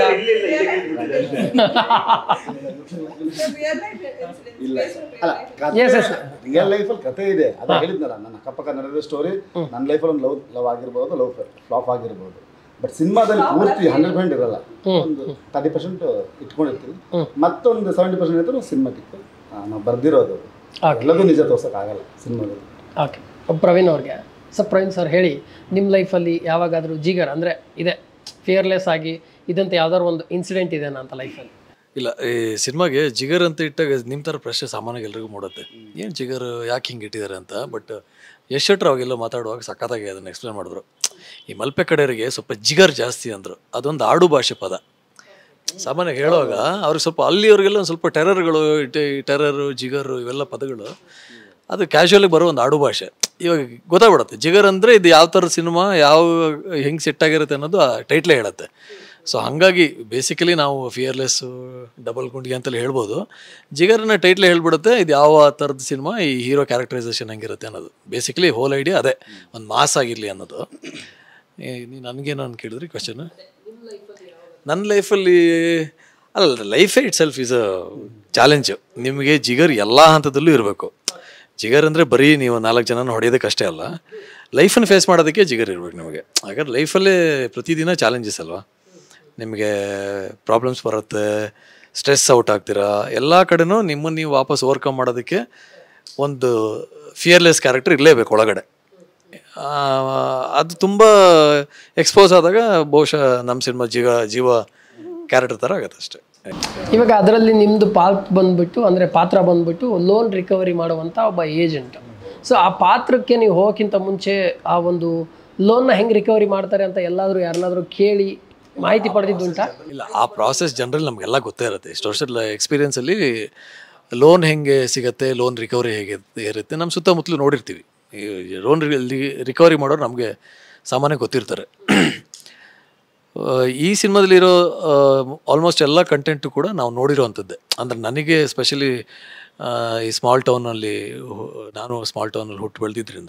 ಇಲ್ಲ ಅಲ್ಲ Yes, yes. ರಿಯಲ್ ಲೈಫಲ್ಲಿ ಕತೆ ಇದೆ ಅದು ಹೇಳಿದ್ನಲ್ಲ ನನ್ನ ಅಕ್ಕಪಕ್ಕ ನಡೆದ ಸ್ಟೋರಿ ನನ್ನ ಲೈಫಲ್ಲಿ ಒಂದು ಲವ್ ಲವ್ ಆಗಿರ್ಬೋದು ಲವ್ ಫ್ಲಾಪ್ ಆಗಿರ್ಬೋದು ಬಟ್ ಸಿನಿಮಾದಲ್ಲಿ ಪೂರ್ತಿ ಹಂಡ್ರೆಡ್ ಪರ್ಸೆಂಟ್ ಇರಲ್ಲ ಒಂದು ತರ್ಟಿ ಪರ್ಸೆಂಟ್ ಇಟ್ಕೊಂಡಿರ್ತೀವಿ ಮತ್ತೊಂದು ಸೆವೆಂಟಿ ಪರ್ಸೆಂಟ್ ಇತ್ತು ಸಿನಿಮಾಟಿಕ್ ನಾವು ಬರ್ದಿರೋದು Okay. ಎಲ್ಲದೂ ನಿಜ ತೋರ್ಸೋಕ್ಕಾಗಲ್ಲ ಸಿನಿಮಾದಲ್ಲಿ ಓಕೆ ಪ್ರವೀಣ್ ಅವ್ರಿಗೆ ಸರ್ ಪ್ರವೀಣ್ ಸರ್ ಹೇಳಿ ನಿಮ್ಮ ಲೈಫಲ್ಲಿ ಯಾವಾಗಾದರೂ ಜಿಗರ್ ಅಂದರೆ ಇದೆ ಫಿಯರ್ಲೆಸ್ ಆಗಿ ಇದಂತ ಯಾವ್ದಾದ್ರು ಒಂದು ಇನ್ಸಿಡೆಂಟ್ ಇದೆನಾ ಅಂತ ಲೈಫಲ್ಲಿ ಇಲ್ಲ ಈ ಸಿನಿಮಾಗೆ ಜಿಗರ್ ಅಂತ ಇಟ್ಟಾಗ ನಿಮ್ಮ ಥರ ಪ್ರಶ್ನೆ ಸಾಮಾನ್ಯವಾಗಿ ಎಲ್ರಿಗೂ ಮೂಡುತ್ತೆ ಏನು ಜಿಗರ್ ಯಾಕೆ ಹಿಂಗೆ ಇಟ್ಟಿದ್ದಾರೆ ಅಂತ ಬಟ್ ಯಶ್ ಶೆಟ್ರ್ ಅವಾಗೆಲ್ಲ ಮಾತಾಡುವಾಗ ಸಖತ್ತಾಗಿ ಅದನ್ನು ಎಕ್ಸ್ಪ್ಲೇನ್ ಮಾಡಿದ್ರು ಈ ಮಲ್ಪೆ ಕಡೆಯವರಿಗೆ ಸ್ವಲ್ಪ ಜಿಗರ್ ಜಾಸ್ತಿ ಅಂದರು ಅದೊಂದು ಆಡು ಭಾಷೆ ಪದ ಸಾಮಾನ್ಯ ಹೇಳುವಾಗ ಅವ್ರಿಗೆ ಸ್ವಲ್ಪ ಅಲ್ಲಿಯವ್ರಿಗೆಲ್ಲ ಒಂದು ಸ್ವಲ್ಪ ಟೆರರ್ಗಳು ಟೆರರು ಜಿಗರು ಇವೆಲ್ಲ ಪದಗಳು ಅದು ಕ್ಯಾಶುವಲಿ ಬರೋ ಒಂದು ಆಡು ಭಾಷೆ ಇವಾಗ ಗೊತ್ತಾಗ್ಬಿಡುತ್ತೆ ಜಿಗರ್ ಅಂದರೆ ಇದು ಯಾವ ಥರದ ಸಿನಿಮಾ ಯಾವ ಹೆಂಗೆ ಸೆಟ್ ಆಗಿರುತ್ತೆ ಅನ್ನೋದು ಆ ಟೈಟ್ಲೇ ಹೇಳುತ್ತೆ ಸೊ ಹಾಗಾಗಿ ಬೇಸಿಕಲಿ ನಾವು ಫಿಯರ್ಲೆಸ್ಸು ಡಬಲ್ ಗುಂಡಿಗೆ ಅಂತಲೇ ಹೇಳ್ಬೋದು ಜಿಗರ್ನ ಟೈಟ್ಲೇ ಹೇಳ್ಬಿಡುತ್ತೆ ಇದು ಯಾವ ಥರದ ಸಿನಿಮಾ ಈ ಹೀರೋ ಕ್ಯಾರೆಕ್ಟರೈಸೇಷನ್ ಹೆಂಗಿರುತ್ತೆ ಅನ್ನೋದು ಬೇಸಿಕಲಿ ಹೋಲ್ ಐಡಿಯಾ ಅದೇ ಒಂದು ಮಾಸ್ ಆಗಿರಲಿ ಅನ್ನೋದು ಏ, ನೀ ನನಗೇನು ಅಂತ ಕೇಳಿದ್ರಿ ಕ್ವಶನ್ ನನ್ನ ಲೈಫಲ್ಲಿ ಅಲ್ಲ ಲೈಫೇ itself is a challenge ನಿಮಗೆ ಜಿಗರ್ ಎಲ್ಲ ಹಂತದಲ್ಲೂ ಇರಬೇಕು ಜಿಗರ್ ಅಂದರೆ ಬರೀ ನೀವು ನಾಲ್ಕು ಜನನ ಹೊಡೆಯೋದಕ್ಕೆ ಅಷ್ಟೇ ಅಲ್ಲ ಲೈಫನ್ನು ಫೇಸ್ ಮಾಡೋದಕ್ಕೆ ಜಿಗರ್ ಇರ್ಬೇಕು ನಿಮಗೆ ಹಾಗಾದ್ರೆ ಲೈಫಲ್ಲೇ ಪ್ರತಿದಿನ ಚಾಲೆಂಜಸ್ ಅಲ್ವಾ ನಿಮಗೆ ಪ್ರಾಬ್ಲಮ್ಸ್ ಬರುತ್ತೆ ಸ್ಟ್ರೆಸ್ ಔಟ್ ಆಗ್ತೀರಾ ಎಲ್ಲ ಕಡೆನೂ ನಿಮ್ಮನ್ನು ನೀವು ವಾಪಸ್ ಓವರ್ಕಮ್ ಮಾಡೋದಕ್ಕೆ ಒಂದು ಫಿಯರ್ಲೆಸ್ ಕ್ಯಾರೆಕ್ಟರ್ ಇರಲೇಬೇಕು ಒಳಗಡೆ ಆ, ಅದು ತುಂಬ ಎಕ್ಸ್ಪೋಸ್ ಆದಾಗ ಬಹುಶಃ ನಮ್ಮ ಸಿನಿಮಾ ಜೀವ ಜೀವ ಕ್ಯಾರೆಕ್ಟರ್ ಥರ ಆಗುತ್ತೆ ಅಷ್ಟೇ ಇವಾಗ ಅದರಲ್ಲಿ ನಿಮ್ಮದು ಪಾತ್ರ ಬಂದ್ಬಿಟ್ಟು ಅಂದರೆ ಪಾತ್ರ ಬಂದ್ಬಿಟ್ಟು ಲೋನ್ ರಿಕವರಿ ಮಾಡುವಂಥ ಒಬ್ಬ ಏಜೆಂಟ್ ಸೊ ಆ ಪಾತ್ರಕ್ಕೆ ನೀವು ಹೋಗೋಕ್ಕಿಂತ ಮುಂಚೆ ಆ ಒಂದು ಲೋನ್ನ ಹೆಂಗೆ ರಿಕವರಿ ಮಾಡ್ತಾರೆ ಅಂತ ಎಲ್ಲಾದರೂ ಯಾರನ್ನಾದರೂ ಕೇಳಿ ಮಾಹಿತಿ ಪಡೆದಿದ್ದುಂಟಾ ಇಲ್ಲ ಆ ಪ್ರಾಸೆಸ್ ಜನರಲ್ ನಮಗೆಲ್ಲ ಗೊತ್ತೇ ಇರುತ್ತೆ ಇಷ್ಟು ವರ್ಷದ ಎಕ್ಸ್ಪೀರಿಯನ್ಸಲ್ಲಿ ಲೋನ್ ಹೆಂಗೆ ಸಿಗತ್ತೆ ಲೋನ್ ರಿಕವರಿ ಹೇಗೆ ಇರುತ್ತೆ ನಮ್ಮ ಸುತ್ತಮುತ್ತಲು ನೋಡಿರ್ತೀವಿ ಈ ಲೋನ್ ರಿಕವರಿ ಮಾಡೋರು ನಮಗೆ ಸಾಮಾನ್ಯ ಗೊತ್ತಿರ್ತಾರೆ ಆ, ಈ ಸಿನಿಮಾದಲ್ಲಿರೋ ಆಲ್ಮೋಸ್ಟ್ ಎಲ್ಲ ಕಂಟೆಂಟು ಕೂಡ ನಾವು ನೋಡಿರೋವಂಥದ್ದೇ ಅಂದರೆ ನನಗೆ ಸ್ಪೆಷಲಿ ಈ ಸ್ಮಾಲ್ ಟೌನಲ್ಲಿ ನಾನು ಸ್ಮಾಲ್ ಟೌನಲ್ಲಿ ಹುಟ್ಟು ಬೆಳೆದಿದ್ದರಿಂದ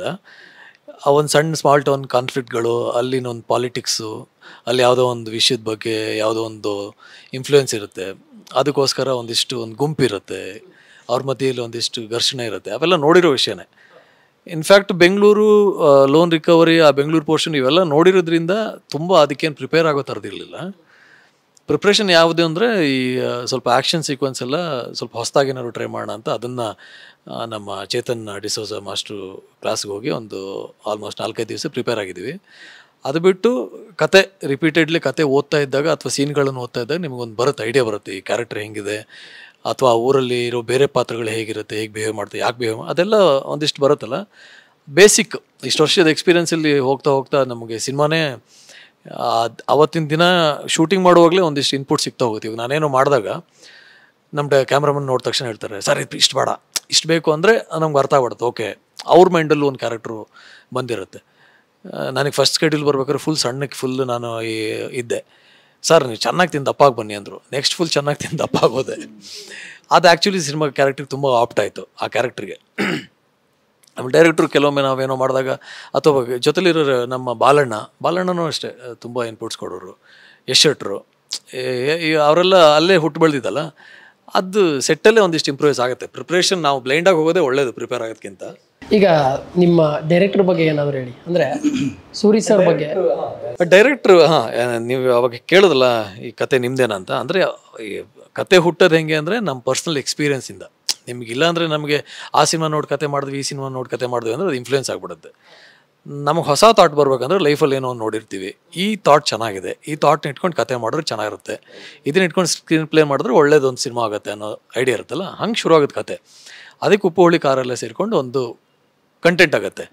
ಆ ಒಂದು ಸಣ್ಣ ಸ್ಮಾಲ್ ಟೌನ್ ಕಾನ್ಫ್ಲಿಕ್ಟ್ಗಳು ಅಲ್ಲಿನ ಒಂದು ಪಾಲಿಟಿಕ್ಸು ಅಲ್ಲಿ ಯಾವುದೋ ಒಂದು ವಿಷಯದ ಬಗ್ಗೆ ಯಾವುದೋ ಒಂದು ಇನ್ಫ್ಲೂಯೆನ್ಸ್ ಇರುತ್ತೆ ಅದಕ್ಕೋಸ್ಕರ ಒಂದಿಷ್ಟು ಒಂದು ಗುಂಪಿರುತ್ತೆ ಅವ್ರ ಮಧ್ಯೆಯಲ್ಲಿ ಒಂದಿಷ್ಟು ಘರ್ಷಣೆ ಇರುತ್ತೆ ಅವೆಲ್ಲ ನೋಡಿರೋ ವಿಷಯನೇ ಇನ್ಫ್ಯಾಕ್ಟ್ ಬೆಂಗಳೂರು ಲೋನ್ ರಿಕವರಿ ಆ ಬೆಂಗಳೂರು ಪೋರ್ಷನ್ ಇವೆಲ್ಲ ನೋಡಿರೋದ್ರಿಂದ ತುಂಬ ಅದಕ್ಕೇನು ಪ್ರಿಪೇರ್ ಆಗೋ ಥರದಿರಲಿಲ್ಲ ಪ್ರಿಪ್ರೇಷನ್ ಯಾವುದು ಅಂದರೆ ಈ ಆ, ಸ್ವಲ್ಪ ಆ್ಯಕ್ಷನ್ ಸೀಕ್ವೆನ್ಸ್ ಎಲ್ಲ ಸ್ವಲ್ಪ ಹೊಸದಾಗಿ ಏನಾದ್ರು ಟ್ರೈ ಮಾಡೋಣ ಅಂತ ಅದನ್ನು ನಮ್ಮ ಚೇತನ್ ಡಿಸೋಸ ಮಾಸ್ಟ್ರು ಕ್ಲಾಸ್ಗೆ ಹೋಗಿ ಒಂದು ಆಲ್ಮೋಸ್ಟ್ ನಾಲ್ಕೈದು ದಿವಸ ಪ್ರಿಪೇರ್ ಆಗಿದ್ದೀವಿ ಅದು ಬಿಟ್ಟು ಕತೆ ರಿಪೀಟೆಡ್ಲಿ ಕತೆ ಓದ್ತಾ ಇದ್ದಾಗ ಅಥವಾ ಸೀನ್ಗಳನ್ನು ಓದ್ತಾ ಇದ್ದಾಗ ನಿಮಗೊಂದು ಬರುತ್ತೆ ಐಡಿಯಾ ಬರುತ್ತೆ ಈ ಕ್ಯಾರೆಕ್ಟರ್ ಹೆಂಗಿದೆ ಅಥವಾ ಆ ಊರಲ್ಲಿ ಇರೋ ಬೇರೆ ಪಾತ್ರಗಳು ಹೇಗಿರುತ್ತೆ ಹೇಗೆ ಬಿಹೇವ್ ಮಾಡ್ತಾರೆ ಯಾಕೆ ಬಿಹೇವ್ ಅದೆಲ್ಲ ಒಂದಿಷ್ಟು ಬರುತ್ತಲ್ಲ ಬೇಸಿಕ್ ಇಷ್ಟು ವರ್ಷದ ಎಕ್ಸ್ಪೀರಿಯನ್ಸಲ್ಲಿ ಹೋಗ್ತಾ ಹೋಗ್ತಾ ನಮಗೆ ಸಿನಿಮಾನೇ ಆ- ಅವತ್ತಿನ ದಿನ ಶೂಟಿಂಗ್ ಮಾಡುವಾಗಲೇ ಒಂದಿಷ್ಟು ಇನ್ಪುಟ್ ಸಿಗ್ತಾ ಹೋಗುತ್ತೆ ಇವಾಗ ನಾನೇನೋ ಮಾಡಿದಾಗ ನಮ್ಮ ಕ್ಯಾಮ್ರಾಮನ್ ನೋಡಿದ ತಕ್ಷಣ ಹೇಳ್ತಾರೆ ಸರ್ ಇದು ಇಷ್ಟು ಬೇಡ ಇಷ್ಟು ಬೇಕು ಅಂದರೆ ನಮ್ಗೆ ಅರ್ಥ ಆಗ್ಬಿಡುತ್ತೆ ಓಕೆ ಅವ್ರ ಮೈಂಡಲ್ಲೂ ಒಂದು ಕ್ಯಾರೆಕ್ಟ್ರು ಬಂದಿರುತ್ತೆ ಆ, ನನಗೆ ಫಸ್ಟ್ ಸ್ಕೆಡ್ಯೂಲ್ ಬರ್ಬೇಕಾದ್ರೆ ಫುಲ್ ಸಣ್ಣಕ್ಕೆ ಫುಲ್ ನಾನು ಈ- ಇದ್ದೆ ಸರ್ ನೀವು ಚೆನ್ನಾಗಿ ತಿಂದು ದಪ್ಪಾಗಿ ಬನ್ನಿ ಅಂದರು ನೆಕ್ಸ್ಟ್ ಫುಲ್ ಚೆನ್ನಾಗಿ ತಿಂದು ದಪ್ಪ ಆಗೋದೆ ಅದು ಆ್ಯಕ್ಚುಲಿ ಸಿನಿಮಾ ಕ್ಯಾರೆಕ್ಟ್ರಿಗೆ ತುಂಬ ಆಪ್ಟ್ ಆಯಿತು ಆ ಕ್ಯಾರೆಕ್ಟ್ರಿಗೆ ನಮ್ಮ ಡೈರೆಕ್ಟ್ರು ಕೆಲವೊಮ್ಮೆ ನಾವೇನೋ ಮಾಡಿದಾಗ ಅಥವಾ ಜೊತೆಲಿರೋ ನಮ್ಮ ಬಾಲಣ್ಣ ಬಾಲಣ್ಣನೂ ಅಷ್ಟೇ ತುಂಬ ಇನ್ಪುಟ್ಸ್ ಕೊಡೋರು ಯಶ್ ಶೆಟ್ರು ಏ- ಈ ಅವರೆಲ್ಲ ಅಲ್ಲೇ ಹುಟ್ಟು ಬೆಳೆದಿದ್ದಲ್ಲ ಅದು ಸೆಟ್ಟಲ್ಲೇ ಒಂದಿಷ್ಟು ಇಂಪ್ರೂವೈಸ್ ಆಗುತ್ತೆ ಪ್ರಿಪ್ರೇಷನ್ ನಾವು ಬ್ಲೈಂಡಾಗಿ ಹೋಗೋದೇ ಒಳ್ಳೇದು ಪ್ರಿಪೇರ್ ಆಗೋದಕ್ಕಿಂತ ಈಗ ನಿಮ್ಮ ಡೈರೆಕ್ಟರ್ ಬಗ್ಗೆ ಏನಾದರೂ ಹೇಳಿ ಅಂದರೆ ಸೂರಿ ಸರ್ ಬಗ್ಗೆ ಡೈರೆಕ್ಟ್ರು ಹಾಂ ನೀವು ಅವಾಗ ಕೇಳಿದ್ರಲ್ಲ ಈ ಕತೆ ನಿಮ್ದೇನಾ ಅಂತ ಅಂದರೆ ಈ ಕತೆ ಹುಟ್ಟೋದು ಹೆಂಗೆ ಅಂದರೆ ನಮ್ಮ ಪರ್ಸ್ನಲ್ ಎಕ್ಸ್ಪೀರಿಯನ್ಸಿಂದ ನಿಮ್ಗೆ ಇಲ್ಲ ಅಂದರೆ ನಮಗೆ ಆ ಸಿನಿಮಾ ನೋಡಿ ಕತೆ ಮಾಡಿದ್ವಿ ಈ ಸಿನಿಮಾ ನೋಡಿ ಕತೆ ಮಾಡಿದ್ವಿ ಅಂದರೆ ಅದು ಇನ್ಫ್ಲೂಯೆನ್ಸ್ ಆಗಿಬಿಡುತ್ತೆ ನಮಗೆ ಹೊಸ ಥಾಟ್ ಬರ್ಬೇಕಂದ್ರೆ ಲೈಫಲ್ಲಿ ಏನೋ ಒಂದು ನೋಡಿರ್ತೀವಿ ಈ ಥಾಟ್ ಚೆನ್ನಾಗಿದೆ ಈ ಥಾಟ್ನ ಇಟ್ಕೊಂಡು ಕತೆ ಮಾಡಿದ್ರೆ ಚೆನ್ನಾಗಿರುತ್ತೆ ಇದನ್ನ ಇಟ್ಕೊಂಡು ಸ್ಕ್ರೀನ್ ಪ್ಲೇ ಮಾಡಿದ್ರೆ ಒಳ್ಳೇದೊಂದು ಸಿನಿಮಾ ಆಗುತ್ತೆ ಅನ್ನೋ ಐಡಿಯಾ ಇರುತ್ತಲ್ಲ ಹಂಗೆ ಶುರು ಆಗುತ್ತೆ ಕತೆ ಅದಕ್ಕೆ ಉಪ್ಪು ಹುಳಿ ಕಾರೆಲ್ಲ ಸೇರಿಕೊಂಡು ಒಂದು ಕಂಟೆಂಟ್ ಆಗುತ್ತೆ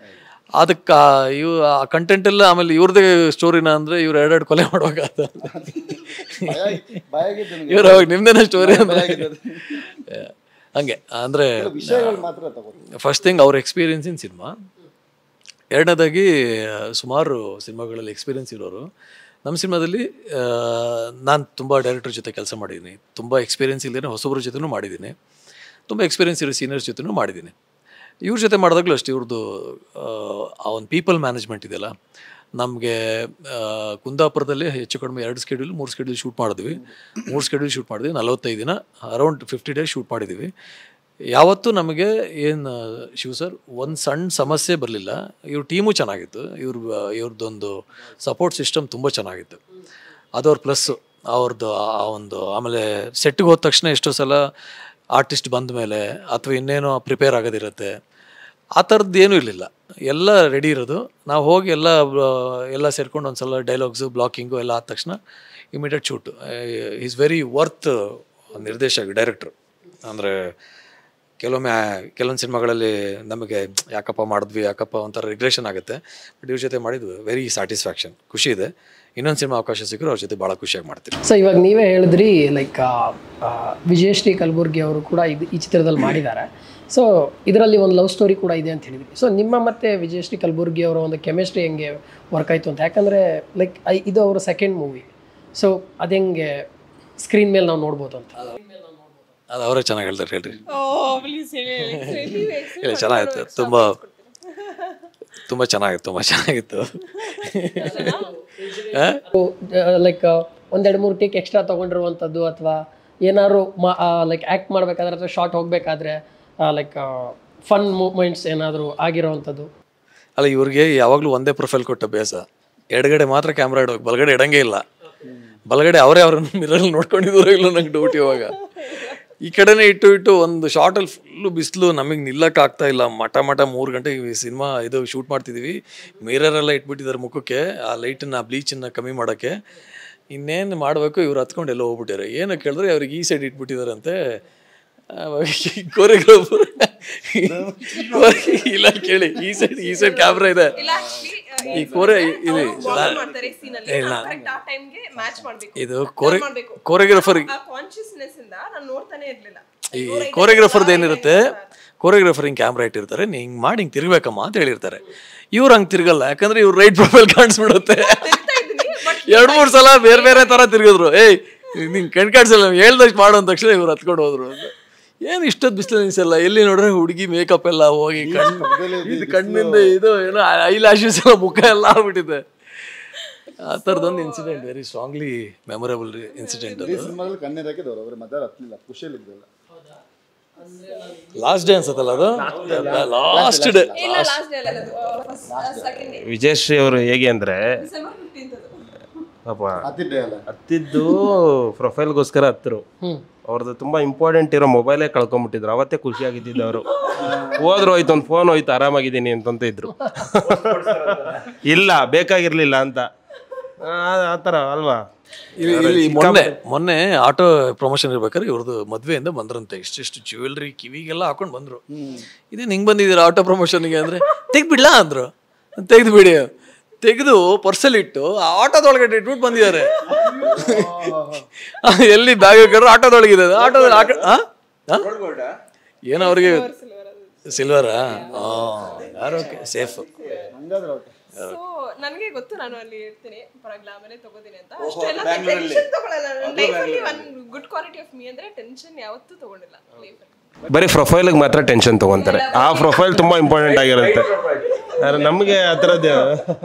ಅದಕ್ಕೆ ಇವ್ ಆ ಕಂಟೆಂಟ್ ಎಲ್ಲ ಆಮೇಲೆ ಇವ್ರದೇ ಸ್ಟೋರಿನ ಅಂದರೆ ಇವ್ರು ಎರಡೆರಡು ಕೊಲೆ ಮಾಡುವಾಗ ಭಯಾಗಿದ್ದು ನನಗೆ. ಇವ್ರು ಅವಾಗ ನಿಮ್ದೇನ ಸ್ಟೋರಿ ಅಂದ್ರೆ ಭಯಾಗಿದ್ದು. ಹಂಗೆ ಅಂದರೆ ವಿಷಯಗಳು ಮಾತ್ರ ತಗೋತೀನಿ ಫಸ್ಟ್ ಥಿಂಗ್ ಅವ್ರ ಎಕ್ಸ್ಪೀರಿಯನ್ಸ್ ಇನ್ ಸಿನಿಮಾ ಎರಡನೇದಾಗಿ ಸುಮಾರು ಸಿನಿಮಾಗಳಲ್ಲಿ ಎಕ್ಸ್ಪೀರಿಯನ್ಸ್ ಇರೋರು ನಮ್ಮ ಸಿನಿಮಾದಲ್ಲಿ ನಾನು ತುಂಬ ಡೈರೆಕ್ಟರ್ ಜೊತೆ ಕೆಲಸ ಮಾಡಿದ್ದೀನಿ ತುಂಬ ಎಕ್ಸ್ಪೀರಿಯನ್ಸ್ ಇಲ್ಲದೇ ಹೊಸಬ್ರ ಜೊತೆನೂ ಮಾಡಿದ್ದೀನಿ ತುಂಬ ಎಕ್ಸ್ಪೀರಿಯನ್ಸ್ ಇರೋ ಸೀನಿಯರ್ಸ್ ಜೊತೆನೂ ಮಾಡಿದ್ದೀನಿ ಇವ್ರ ಜೊತೆ ಮಾಡಿದಾಗಲೂ ಅಷ್ಟೇ ಇವ್ರದ್ದು ಆ ಒಂದು ಪೀಪಲ್ ಮ್ಯಾನೇಜ್ಮೆಂಟ್ ಇದೆಯಲ್ಲ ನಮಗೆ ಕುಂದಾಪುರದಲ್ಲಿ ಹೆಚ್ಚು ಕಡಿಮೆ ಎರಡು ಸ್ಕೆಡ್ಯೂಲ್ ಮೂರು ಸ್ಕೆಡ್ಯೂಲ್ ಶೂಟ್ ಮಾಡಿದ್ವಿ ಮೂರು ಸ್ಕೆಡ್ಯೂಲ್ ಶೂಟ್ ಮಾಡಿದ್ವಿ ನಲವತ್ತೈದು ದಿನ ಅರೌಂಡ್ ಫಿಫ್ಟಿ ಡೇಸ್ ಶೂಟ್ ಮಾಡಿದ್ದೀವಿ ಯಾವತ್ತೂ ನಮಗೆ ಏನು ಶಿವ್ ಸರ್ ಒಂದು ಸಣ್ಣ ಸಮಸ್ಯೆ ಬರಲಿಲ್ಲ ಇವ್ರ ಟೀಮು ಚೆನ್ನಾಗಿತ್ತು ಇವ್ರ ಇವ್ರದ್ದೊಂದು ಸಪೋರ್ಟ್ ಸಿಸ್ಟಮ್ ತುಂಬ ಚೆನ್ನಾಗಿತ್ತು ಅದು ಅವ್ರ ಪ್ಲಸ್ಸು ಅವ್ರದ್ದು ಆ ಒಂದು ಆಮೇಲೆ ಸೆಟ್ಟಿಗೆ ಹೋದ ತಕ್ಷಣ ಎಷ್ಟೋ ಸಲ ಆರ್ಟಿಸ್ಟ್ ಬಂದ ಮೇಲೆ ಅಥವಾ ಇನ್ನೇನೋ ಪ್ರಿಪೇರ್ ಆಗೋದಿರುತ್ತೆ ಆ ಥರದ್ದು ಏನೂ ಇರಲಿಲ್ಲ ಎಲ್ಲ ರೆಡಿ ಇರೋದು ನಾವು ಹೋಗಿ ಎಲ್ಲ ಆ, ಎಲ್ಲ ಸೇರ್ಕೊಂಡು ಒಂದು ಸಲ ಡೈಲಾಗ್ಸು ಬ್ಲಾಕಿಂಗು ಎಲ್ಲ ಆದ ತಕ್ಷಣ immediate shoot is very worth ನಿರ್ದೇಶಕ ಡೈರೆಕ್ಟ್ರು ಅಂದರೆ ಕೆಲವೊಮ್ಮೆ ಕೆಲವೊಂದು ಸಿನಿಮಾಗಳಲ್ಲಿ ನಮಗೆ ಯಾಕಪ್ಪ ಮಾಡಿದ್ವಿ ಯಾಕಪ್ಪ ಒಂಥರ ರಿಗ್ರೆಷನ್ ಆಗುತ್ತೆ ಬಟ್ ಇವ್ರ ಜೊತೆ ಮಾಡಿದ್ವಿ ವೆರಿ ಸ್ಯಾಟಿಸ್ಫ್ಯಾಕ್ಷನ್ ಖುಷಿ ಇದೆ ಇನ್ನೊಂದು ಸಿನಿಮಾ ಅವಕಾಶ ಸಿಕ್ಕರು ಅವ್ರ ಜೊತೆ ಭಾಳ ಖುಷಿಯಾಗಿ ಮಾಡ್ತೀನಿ ಸೊ ಇವಾಗ ನೀವೇ ಹೇಳಿದ್ರಿ ಲೈಕ್ ವಿಜಯಶ್ರೀ ಕಲಬುರ್ಗಿ ಅವರು ಕೂಡ ಇದು ಈ ಚಿತ್ರದಲ್ಲಿ ಮಾಡಿದ್ದಾರೆ ಸೊ ಇದರಲ್ಲಿ ಒಂದು ಲವ್ ಸ್ಟೋರಿ ಕೂಡ ಇದೆ ಅಂತ ಹೇಳಿದ್ರಿ ಸೊ ನಿಮ್ಮ ಮತ್ತೆ ವಿಜಯಶ್ರೀ ಕಲಬುರ್ಗಿ ಅವರ ಒಂದು ಕೆಮಿಸ್ಟ್ರಿ ಹೆಂಗೆ ವರ್ಕ್ ಆಯಿತು ಅಂತ ಯಾಕಂದರೆ ಲೈಕ್ ಇದು ಅವರ ಸೆಕೆಂಡ್ ಮೂವಿ ಸೊ ಅದು ಹೆಂಗೆ ಸ್ಕ್ರೀನ್ ಮೇಲೆ ನಾವು ನೋಡ್ಬೋದು ಅಂತ ಅದು ಅವರೇ ಚೆನ್ನಾಗಿ ಹೇಳ್ತಾರೆ ಹೇಳ್ರಿ ಇಲ್ಲ ಚೆನ್ನಾಗಿತ್ತು ತುಂಬ ತುಂಬ ಚೆನ್ನಾಗಿತ್ತು ತುಂಬ ಚೆನ್ನಾಗಿತ್ತು ಲೈಕ್ ಒಂದೆರಡು ಮೂರು ಟೇಕ್ ಎಕ್ಸ್ಟ್ರಾ ತೊಗೊಂಡಿರುವಂಥದ್ದು ಅಥವಾ ಏನಾದ್ರು ಮಾ ಲೈಕ್ ಆ್ಯಕ್ಟ್ ಮಾಡಬೇಕಾದ್ರೆ ಅಥವಾ ಶಾರ್ಟ್ ಹೋಗಬೇಕಾದ್ರೆ ಲೈಕ್ ಫನ್ ಮೂಮೆಂಟ್ಸ್ ಏನಾದರೂ ಆಗಿರೋವಂಥದ್ದು ಅಲ್ಲ ಇವ್ರಿಗೆ ಯಾವಾಗಲೂ ಒಂದೇ ಪ್ರೊಫೈಲ್ ಕೊಟ್ಟ ಅಭ್ಯಾಸ ಎಡಗಡೆ ಮಾತ್ರ ಕ್ಯಾಮ್ರಾ ಇಡೋಕೆ ಬಲಗಡೆ ಇಡಂಗೇ ಇಲ್ಲ ಬಲಗಡೆ ಅವರೇ ಅವ್ರನ್ನ ಮಿರರಲ್ಲಿ ನೋಡ್ಕೊಂಡಿದ್ರು ಇಲ್ಲ ನಂಗೆ ಡೌಟ್ ಇವಾಗ ಈ ಕಡೆನೇ ಇಟ್ಟು ಇಟ್ಟು ಒಂದು ಶಾರ್ಟಲ್ಲಿ ಫುಲ್ಲು ಬಿಸಿಲು ನಮಗೆ ನಿಲ್ಲಕ್ಕೆ ಆಗ್ತಾ ಇಲ್ಲ ಮಠ ಮಠ ಮೂರು ಗಂಟೆಗೆ ಸಿನಿಮಾ ಇದು ಶೂಟ್ ಮಾಡ್ತಿದ್ದೀವಿ ಮಿರರೆಲ್ಲ ಇಟ್ಬಿಟ್ಟಿದ್ದಾರೆ ಮುಖಕ್ಕೆ ಆ ಲೈಟನ್ನ ಬ್ಲೀಚನ್ನ ಕಮ್ಮಿ ಮಾಡೋಕ್ಕೆ ಇನ್ನೇನು ಮಾಡಬೇಕು ಇವ್ರು ಹತ್ಕೊಂಡು ಎಲ್ಲ ಹೋಗ್ಬಿಟ್ಟಿದ್ದಾರೆ ಏನು ಕೇಳಿದ್ರೆ ಅವ್ರಿಗೆ ಈ ಸೈಡ್ ಇಟ್ಬಿಟ್ಟಿದಾರಂತೆ ಕೋರಿಯೋಗ್ರಾಫರ್ ಇಲ್ಲ ಕೇಳಿ ಈ ಸೈಡ್ ಈ ಸೈಡ್ ಕ್ಯಾಮ್ರಾ ಇದೆ ಈ ಕೋರೆ ಇಲ್ಲಿ ಇಲ್ಲ ಇದು ಕೋರೆ ಕೋರಿಯೋಗ್ರಾಫರ್ ಕಾನ್ಶಿಯಸ್ನೆಸ್ ಇಂದ ನಾನು ನೋಡ್ತಾನೆ ಇರ್ಲಿಲ್ಲ ಈ ಕೋರಿಯೋಗ್ರಾಫರ್ದು ಏನಿರುತ್ತೆ ಕೋರಿಯೋಗ್ರಾಫರ್ ಹಿಂಗೆ ಕ್ಯಾಮ್ರಾ ಇಟ್ಟಿರ್ತಾರೆ ನೀ ಹಿಂಗೆ ಮಾಡಿ ಹಿಂಗೆ ತಿರ್ಬೇಕಮ್ಮ ಅಂತ ಹೇಳಿರ್ತಾರೆ ಇವ್ರು ಹಂಗೆ ತಿರ್ಗಲ್ಲ ಯಾಕಂದ್ರೆ ಇವ್ರು ರೈಟ್ ಪ್ರೊಫೈಲ್ ಕಾಣಿಸ್ಬಿಡುತ್ತೆ ಎರಡು ಮೂರು ಸಲ ಬೇರೆ ಬೇರೆ ಥರ ತಿರ್ಗಿದ್ರು ಏಯ್ ನಿಂಗೆ ಕಣ್ ಕಾಣಿಸಲ್ಲ ಹೇಳ್ದಷ್ಟು ಮಾಡು ಅಂದ ತಕ್ಷಣ ಇವ್ರು ಹತ್ಕೊಂಡು ಹೋದ್ರು ಅಂತ ಏನು ಇಷ್ಟೊತ್ತು ಬಿಸಿಲು ಅನಿಸಲ್ಲ ಎಲ್ಲಿ ನೋಡ್ರೆ ಹುಡುಗಿ ಮೇಕಪ್ ಎಲ್ಲ ಹೋಗಿ ಕಣ್ಣು ಇದು ಕಣ್ಣಿಂದ ಇದು ಏನೋ ಐ ಲ್ಯಾಶಸ್ ಎಲ್ಲ ಮುಖ ಎಲ್ಲ ಆಗ್ಬಿಟ್ಟಿದೆ ಆ ಥರದೊಂದು incident very strongly memorable incident ಅದು ಸಿನಿಮಾದಲ್ಲಿ ಕಣ್ಣೀರು ಹಾಕಿದವ್ರು ಅವ್ರು ಮಧ್ಯ ಹತ್ತಲಿಲ್ಲ ಖುಷಿಯಲ್ಲಿದ್ದಿಲ್ಲ ಲಾಸ್ಟ್ ಡೇ ಅನ್ಸತ್ತಲ್ಲ ಅದು ಲಾಸ್ಟ್ ಡೇ ವಿಜಯಶ್ರೀ ಅವರು ಹೇಗೆ ಅಂದರೆ ಪಾಪ ಹತ್ತಿದ್ದೆ ಅಲ್ಲ ಹತ್ತಿದ್ದು ಪ್ರೊಫೈಲ್ಗೋಸ್ಕರ ಹತ್ತರು ಅವ್ರದ್ದು ತುಂಬ ಇಂಪಾರ್ಟೆಂಟ್ ಇರೋ ಮೊಬೈಲೇ ಕಳ್ಕೊಂಬಿಟ್ಟಿದ್ರು ಅವತ್ತೇ ಖುಷಿಯಾಗಿದ್ದಿದ್ದು ಅವರು ಹೋದ್ರು ಹೋಯ್ತು ಒಂದು ಫೋನ್ ಹೋಯ್ತು ಆರಾಮಾಗಿದ್ದೀನಿ ಅಂತಂತ ಇದ್ರು ಇಲ್ಲ ಬೇಕಾಗಿರ್ಲಿಲ್ಲ ಅಂತ ಆ- ಆ ಥರ ಅಲ್ವಾ ಇಲ್ಲಿ ಇಲ್ಲಿ ಮೊನ್ನೆ ಮೊನ್ನೆ ಆಟೋ ಪ್ರಮೋಷನ್ ಇರ್ಬೇಕಾದ್ರೆ ಇವ್ರದ್ದು ಮದ್ವೆಯಿಂದ ಬಂದ್ರಂತೆ ಇಷ್ಟಿಷ್ಟು ಜ್ಯುವೆಲ್ರಿ ಕಿವಿಗೆಲ್ಲ ಹಾಕೊಂಡು ಬಂದ್ರು ಇದೇನು ಹಿಂಗೆ ಬಂದಿದ್ದೀರಾ ಆಟೋ ಪ್ರಮೋಷನ್ಗೆ ಅಂದ್ರೆ ತೆಗ್ದ್ಬಿಡ್ಲಾ ಅಂದ್ರು ತೆಗ್ದು ಬಿಡಿ ತೆಗೆದು ಪರ್ಸಲ್ ಇಟ್ಟು ಆ ಆಟೋದೊಳಗಡೆ ಇಟ್ಬಿಟ್ಟು ಬಂದಿದ್ದಾರೆ ಎಲ್ಲಿ ಬ್ಯಾಗ್ ಬೇಕಾದ್ರೂ ಆಟೋದೊಳಗಿದೆ ಅದು. ಆಟೋದಲ್ಲಿ ಹಾಕ ಆ? ಆ? ಏನೋ ಅವ್ರಿಗೆ ಸಿಲ್ವರಾ ಯಾರು ಓಕೆ ಸೇಫ್ ಹಂಗಾದ್ರೆ ಓಕೆ ಸೊ ನನಗೆ ಗೊತ್ತು ನಾನು ಅಲ್ಲಿ ಇರ್ತೀನಿ ಪರವಾಗಿಲ್ಲ ಆಮೇಲೆ ತಗೋತೀನಿ ಅಂತ ಅಷ್ಟೆಲ್ಲ ಟೆನ್ಷನ್ ತಗೊಳಲ್ಲ ನನ್ನ ಲೈಫಲ್ಲಿ one good quality of me ಅಂದ್ರೆ ಟೆನ್ಷನ್ ಯಾವತ್ತೂ ತಗೊಂಡಿಲ್ಲ ಲೈಫಲ್ಲಿ ಬರೀ ಪ್ರೊಫೈಲ್ಗೆ ಮಾತ್ರ ಟೆನ್ಷನ್ ತೊಗೊತಾರೆ ಆ ಪ್ರೊಫೈಲ್ ತುಂಬ ಇಂಪಾರ್ಟೆಂಟ್ ಆಗಿರುತ್ತೆ ಆದ್ರೆ ನಮಗೆ ಆ ಥರದ್ದು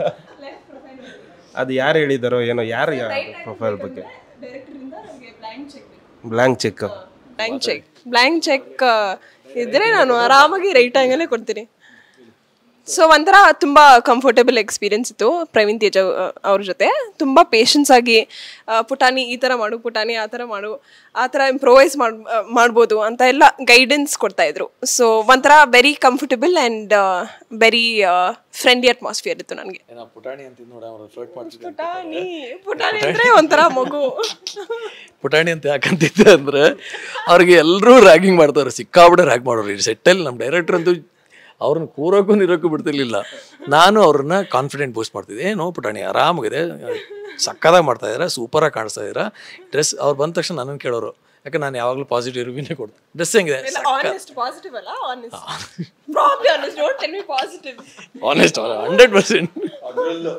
ಅದು ಯಾರು ಹೇಳಿದಾರೋ ಏನೋ ಯಾರು ಪ್ರೊಫೈಲ್ ಬಗ್ಗೆ ಡೈರೆಕ್ಟರಿಂದ ನನಗೆ ಬ್ಲ್ಯಾಂಕ್ ಚೆಕ್ ಬೇಕು blank check blank check blank check ಇದ್ರೆ ನಾನು ಆರಾಮಾಗಿ ರೈಟ್ ಆಂಗಲ್ಲೇ ಕೊಡ್ತೀನಿ ಸೊ ಒಂಥರ ತುಂಬ ಕಂಫರ್ಟೇಬಲ್ ಎಕ್ಸ್ಪೀರಿಯನ್ಸ್ ಇತ್ತು ಪ್ರವೀಣ್ ತೇಜ ಅವ್- ಅವ್ರ ಜೊತೆ ತುಂಬ ಪೇಷನ್ಸ್ ಆಗಿ ಆ, ಪುಟಾಣಿ ಈ ಥರ ಮಾಡು ಪುಟಾಣಿ ಆ ಥರ ಮಾಡು ಆ ಥರ ಇಂಪ್ರೊವೈಸ್ ಮಾಡ್ ಆ, ಮಾಡ್ಬೋದು ಅಂತ ಎಲ್ಲ ಗೈಡೆನ್ಸ್ ಕೊಡ್ತಾ ಇದ್ರು ಸೊ ಒಂಥರ very comfortable and very friendly atmosphere ಇತ್ತು ನನಗೆ ಏನೋ ಪುಟಾಣಿ ಅಂತ ನೋಡಿ ಅವ್ರು ಫ್ಲರ್ಟ್ ಮಾಡ್ತಿದ್ರು ಪುಟಾಣಿ ಪುಟಾಣಿ ಅಂದರೆ ಒಂಥರ ಮಗು ಪುಟಾಣಿ ಅಂತ ಯಾಕಂತಿದ್ದೆ ಅಂದ್ರೆ ಅವ್ರಿಗೆ ಎಲ್ಲರೂ ರ್ಯಾಗಿಂಗ್ ಮಾಡ್ತಾರೆ ಸಿಕ್ಕಾಬಿಡೆ ರ್ಯಾಗ್ ಮಾಡೋರು ಈ ಸೆಟ್ಟಲ್ಲಿ ನಮ್ಮ ಡೈರೆಕ್ಟರ್ ಅಂತೂ ಅವ್ರನ್ನ ಕೂರೋಕ್ಕೂ ನಿರೋಕ್ಕೂ ಬಿಡ್ತಿರ್ಲಿಲ್ಲ ನಾನು ಅವ್ರನ್ನ ಕಾನ್ಫಿಡೆಂಟ್ ಬೂಸ್ಟ್ ಮಾಡ್ತಿದ್ದೆ ಏನೋ ಪುಟಾಣಿ ಆರಾಮಾಗಿದೆ ಸಕ್ಕದಾಗಿ ಮಾಡ್ತಾ ಇದ್ದಾರೆ ಸೂಪರಾಗಿ ಕಾಣಿಸ್ತಾ ಇದ್ದೀರಾ ಡ್ರೆಸ್ ಅವ್ರು ಬಂದ ತಕ್ಷಣ ನನ್ನನ್ನು ಕೇಳೋರು ಯಾಕೆ ನಾನು ಯಾವಾಗಲೂ ಪಾಸಿಟಿವ್ ರಿವ್ಯೂನೇ ಕೊಡ್ತೀನಿ ಡ್ರೆಸ್ ಹೆಂಗಿದೆ ಆನೆಸ್ಟ್ ಪಾಸಿಟಿವ್ ಅಲ್ಲ honest probably honest don't tell me positive honest hundred percent ಅದರಲ್ಲೂ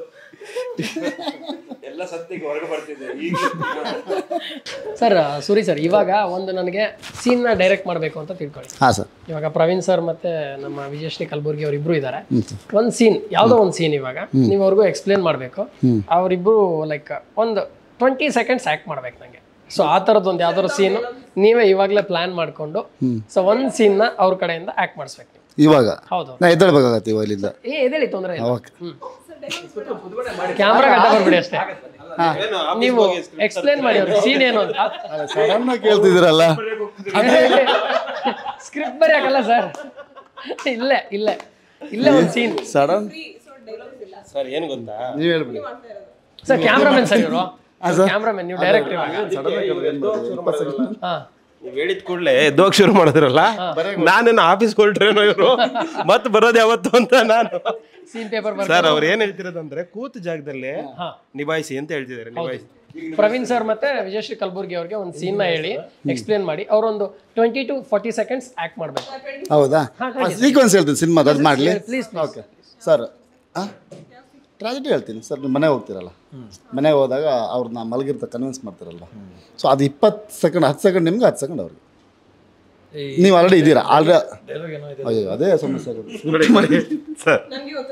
ಎಲ್ಲ ಸತ್ತಿಗೆ ಹೊರಗೆ ಬರ್ತಿದೆ ಈಗ ಸರ್ ಸೂರಿ ಸರ್ ಇವಾಗ ಒಂದು ನನಗೆ ಸೀನ್ನ ಡೈರೆಕ್ಟ್ ಮಾಡಬೇಕು ಅಂತ ತಿಳ್ಕೊಳ್ಳಿ ಹಾಂ ಸರ್ ಇವಾಗ ಪ್ರವೀಣ್ ಸರ್ ಮತ್ತೆ ನಮ್ಮ ವಿಜಯಶ್ರೀ ಕಲಬುರ್ಗಿ ಅವ್ರು ಇಬ್ರು ಇದ್ದಾರೆ ಒಂದು ಸೀನ್ ಯಾವುದೋ ಒಂದು ಸೀನ್ ಇವಾಗ ನೀವು ಅವ್ರಿಗೂ ಎಕ್ಸ್ಪ್ಲೇನ್ ಮಾಡಬೇಕು ಅವರಿಬ್ರು ಲೈಕ್ ಒಂದು ಟ್ವೆಂಟಿ ಸೆಕೆಂಡ್ಸ್ ಆ್ಯಕ್ಟ್ ಮಾಡ್ಬೇಕು ನನಗೆ ಸೊ ಆ ಥರದ್ದು ಒಂದು ಯಾವ್ದಾದ್ರು ಸೀನು ನೀವೇ ಇವಾಗಲೇ ಪ್ಲಾನ್ ಮಾಡಿಕೊಂಡು ಸೊ ಒಂದು ಸೀನ್ನ ಅವ್ರ ಕಡೆಯಿಂದ ಆ್ಯಕ್ಟ್ ಮಾಡಿಸ್ಬೇಕು ನೀವು ಇವಾಗ ಹೌದು ನಾ ಎದ್ದೇಳ್ಬೇಕಾಗತ್ತೆ ಇವಾಗ ಇಲ್ಲಿಂದ ಏ ಎದೇಳಿ ತೊಂದರೆ ಇಲ್ಲ ಓಕೆ ಕ್ಯಾಮ್ರಾ ಗಡ್ಡ ಬರ್ಬಿಡಿ ಅಷ್ಟೇ ನೀವು ಎಕ್ಸ್ಪ್ಲೇನ್ ಮಾಡಿ ಅವ್ರಿಗೆ ಸೀನ್ ಏನು ಅಂತ ಸಡನ್ ಕೇಳ್ತಿದ್ದೀರಲ್ಲ ಸ್ಕ್ರಿಪ್ಟ್ ಬರೆಯಕ್ಕಲ್ಲ ಸರ್ ಇಲ್ಲೇ ಇಲ್ಲೇ ಇಲ್ಲೇ ಒಂದು ಸೀನ್ ಸಡನ್ ಸರ್ ಏನು ಗೊತ್ತಾ ನೀವು ಹೇಳ್ಬಿಡಿ ಸರ್ ಕ್ಯಾಮ್ರಾಮನ್ ಸರ್ ಇವರು ಕ್ಯಾಮ್ರಾಮನ್ ನೀವು ಡೈರೆಕ್ಟ್ ಇವಾಗ ಹಾ ನೀವು ಹೇಳಿದ ಕೂಡಲೇ ಎದ್ದೋಗ್ ಶುರು ಮಾಡಿದ್ರಲ್ಲ ನಾನೇನು ಆಫೀಸ್ ಹೊರಟ್ರೇನೋ ಇವರು ಮತ್ತೆ ಬರೋದು ಯಾವತ್ತು ಅಂತ ನಾನು ಸೀನ್ ಪೇಪರ್ ಬರ್ ಸರ್ ಅವ್ರು ಏನ್ ಹೇಳ್ತಿರೋದಂದ್ರೆ ಕೂತ ಜಾಗದಲ್ಲೇ ನಿಭಾಯಿಸಿ ಅಂತ ಹೇಳ್ತಿದ್ದಾರೆ ನಿಭಾಯಿಸಿ ಪ್ರವೀಣ್ ಸರ್ ಮತ್ತೆ ವಿಜಯಶ್ರೀ ಕಲಬುರ್ಗಿ ಅವ್ರಿಗೆ ಒಂದು ಸೀನ್ ನ ಹೇಳಿ ಎಕ್ಸ್ಪ್ಲೇನ್ ಮಾಡಿ ಅವರೊಂದು twenty to forty seconds act ಮಾಡ್ಬೇಕು ಹೌದಾ ಸೀಕ್ವೆನ್ಸ್ ಹೇಳ್ತೀನಿ ಸಿನಿಮಾದ ಅದು ಮಾಡಲಿ ಪ್ಲೀಸ್ ಓಕೆ ಸರ್ ಹಾಂ ಟ್ರಾಜಿಡಿ ಹೇಳ್ತೀನಿ ಸರ್ ನೀವು ಮನೆಗೆ ಹೋಗ್ತಿರಲ್ಲ ಮನೆಗೆ ಹೋದಾಗ ಅವ್ರನ್ನ ಮಲಗಿರ್ತ ಕನ್ವಿನ್ಸ್ ಮಾಡ್ತಿರಲ್ಲ ಸೊ ಅದು ಇಪ್ಪತ್ತು ಸೆಕೆಂಡ್ ಹತ್ತು ಸೆಕೆಂಡ್ ನಿಮ್ಗೆ ಹತ್ತು ಸೆಕೆಂಡ್ ಅವ್ರಿಗೆ ನೀವು ಆಲ್ರೆಡಿ ಇದ್ದೀರಾ ಆಲ್ರೆಡಿ ಅಯ್ಯೋ ಅದೇ ಸಮಸ್ಯೆ ಆಗುತ್ತೆ ಸರ್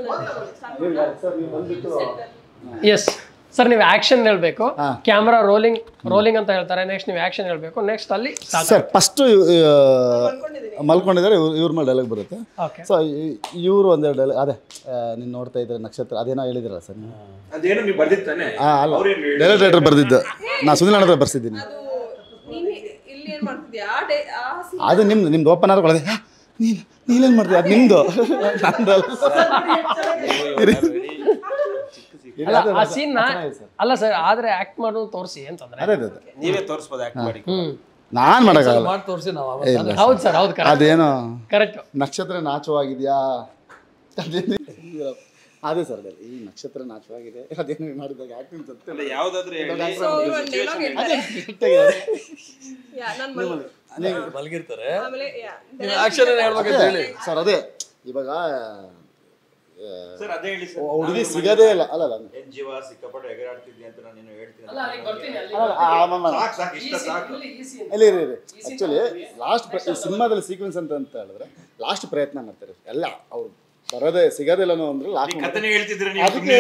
ಎಸ್ ಸರ್ ನೀವು ಆಕ್ಷನ್ ಹೇಳ್ಬೇಕು ಕ್ಯಾಮ್ರಾ ರೋಲಿಂಗ್ ರೋಲಿಂಗ್ ಅಂತ ಹೇಳ್ತಾರೆ ನೆಕ್ಸ್ಟ್ ನೀವು ಆಕ್ಷನ್ ಹೇಳ್ಬೇಕು ನೆಕ್ಸ್ಟ್ ಅಲ್ಲಿ ಸರ್ ಫಸ್ಟು ಮಲ್ಕೊಂಡಿದ್ದಾರೆ ಇವ್ರು ಇವ್ರ ಮೇಲೆ ಡೈಲಾಗ್ ಬರುತ್ತೆ ಓಕೆ ಸೊ ಇವರು ಒಂದೆರಡು ಡೈಲಾಗ್ ಅದೇ ನೀನು ನೋಡ್ತಾ ಇದ್ರೆ ನಕ್ಷತ್ರ ಅದೇನೋ ಹೇಳಿದಿರಲ್ಲ ಸರ್ ನೀವು ಅದೇನು ನೀವು ಬರ್ದಿತ್ತಾನೆ ಹಾಂ ಅಲ್ಲ ಡೈಲಾಗ್ ರೈಟರ್ ಬರ್ದಿದ್ದು ನಾ ಸುನಿಲ್ ಅಣ್ಣ ಹತ್ರ ಬರ್ಸಿದ್ದೀನಿ ಇಲ್ಲಿ ಏನ್ ಮಾಡ್ತಿದ್ಯಾ ಆ ಡೇ ಆ scene ಅದು ನಿಮ್ದು ನಿಮ್ದು ಓಪನ್ ಆದ್ರೆ ಒಳಗೆ ನೀನು ನೀನೇನು ಮಾಡ್ತೀಯ ಅದು ನಿಮ್ಮದು ಅಲ್ಲ ಆ ಸೀನ್ ಅಲ್ಲ ಸರ್ ಆದ್ರೆ ಆಕ್ಟ್ ಮಾಡೋದು ತೋರಿಸಿ ಅಂತಂದ್ರೆ ಅದೇ ಅದೇ ಅದೇ ನೀವೇ ತೋರಿಸ್ಬೋದು ಆಕ್ಟ್ ಮಾಡಿ ಹ್ಮ್ ನಾನು ಮಾಡೋಕ್ಕಾಗಲ್ಲ ಮಾಡಿ ತೋರಿಸಿ ನಾವು ಹೌದು ಸರ್ ಹೌದು ಕರೆಕ್ಟ್ ಅದೇನೋ ಕರೆಕ್ಟ್ ನಕ್ಷತ್ರ ನಾಚವಾಗಿದೆಯಾ ಅದೇನು ಅದೇ ಸರ್ ಅದೇ ಈ ನಕ್ಷತ್ರ ನಾಚವಾಗಿದೆ ಅದೇನು ಮಾಡಿದಾಗ ಆ್ಯಕ್ಟಿಂಗ್ ಸತ್ಯ ಯಾವ್ದಾದ್ರು So, ಅವ್ರು ಒಂದ್ dialogue ಹೇಳ್ತಾರೆ. Yeah, ನಾನ್ ಮಲ್- ಮಲಗಿರ್ತಾರೆ ಆಮೇಲೆ yeah, ಆಕ್ಷನ್ ಹೇಳ್ಬೇಕಂತ ಹೇಳಿ ಸರ್ ಅದೇ ಇವಾಗ ಸರ್ ಅದೇ ಹೇಳಿ ಸರ್ ಹುಡುಗಿ ಸಿಗೋದೇ ಇಲ್ಲ ಅಲ್ಲ ಅಲ್ಲ ಏನ್ ಜೀವ ಸಿಕ್ಕಾಪಟ್ಟೆ ಎಗರಾಡ್ತಿದ್ದೆ ಅಂತ ನಾನು ನೀನು ಹೇಳ್ತೀನಿ ಅಲ್ಲ, ಆ, ಆ, ಮ- ಮ- ಸಾಕು ಸಾಕು ಇಷ್ಟ ಸಾಕು ಇಲ್ಲಿ ಇರಿ ಇರಿ ಆ್ಯಕ್ಚುಲಿ ಲಾಸ್ಟ್ ಈ ಸಿನಿಮಾದಲ್ಲಿ ಸೀಕ್ವೆನ್ಸ್ ಅಂತ ಅಂತ ಹೇಳಿದ್ರೆ ಲಾಸ್ಟ್ ಪ್ರಯತ್ನ ಮಾಡ್ತಾರೆ ಎಲ್ಲ ಅವ್ರು ಬರೋದೇ ಸಿಗೋದಿಲ್ಲನೋ ಅಂದ್ರೆ ಲಾಸ್ಟ್ ಕಥನೆ ಹೇಳ್ತಿದ್ರೆ ನೀವು ಅದಕ್ಕೆ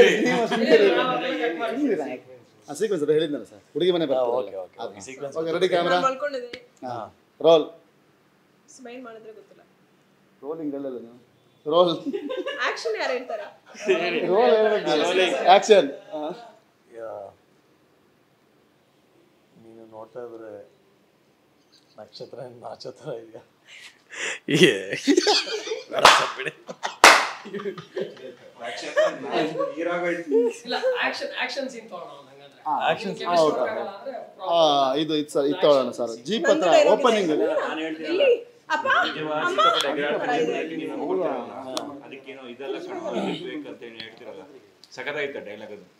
ಆ ಸೀಕ್ವೆನ್ಸ್ ಅದು ಹೇಳಿದ್ನಲ್ಲ ಸರ್ ಹುಡುಗಿ ಮನೆ ಬರ್ತಾರೆ ಓಕೆ ರೆಡಿ ಕ್ಯಾಮ್ರಾ ನಾನ್ ಮಲ್ಕೊಂಡಿದ್ದೀನಿ ಹಾಂ ರೋಲ್ ಸ್ಮೈಲ್ ಮಾಡಿದ್ರೆ ಗೊತ್ತಿಲ್ಲ ರೋಲಿಂಗ್ ಹೇಳಲ್ಲ ನೀವು ರೋಲ್ ಆಕ್ಷನ್ ಯಾರು ಹೇಳ್ತಾರೆ ರೋಲ್ ಆಕ್ಷನ್ ನೀನು ನೋಡ್ತಾ ಇದ್ರೆ ನಕ್ಷತ್ರ ನಾಚತ್ರ ಇದೆಯಾ ಬೇಡ ಸರ್ ಬಿಡಿ ಇಲ್ಲ ಆಕ್ಷನ್ ಆಕ್ಷನ್ ಸೀನ್ ತಗೊಳ್ಳೋಣ ಹಂಗಂದ್ರೆ ಆಕ್ಷನ್ ಇದು ಇದು ಸರ್ ಇದು ತಗೊಳ್ಳೋಣ ಸರ್ ಜೀಪ್ ಹತ್ರ ಓಪನಿಂಗ್ ಇಲ್ಲಿ ಅಪ್ಪ ಅಮ್ಮ ಅದಕ್ಕೇನೋ ಇದೆಲ್ಲ ಕಣೋ ಬೇಕಂತ ಹೇಳಿ ಹೇಳ್ತಿರಲ್ಲ ಸಖತ್ತಾಯ್ತ ಡೈಲಾಗ್ ಅದು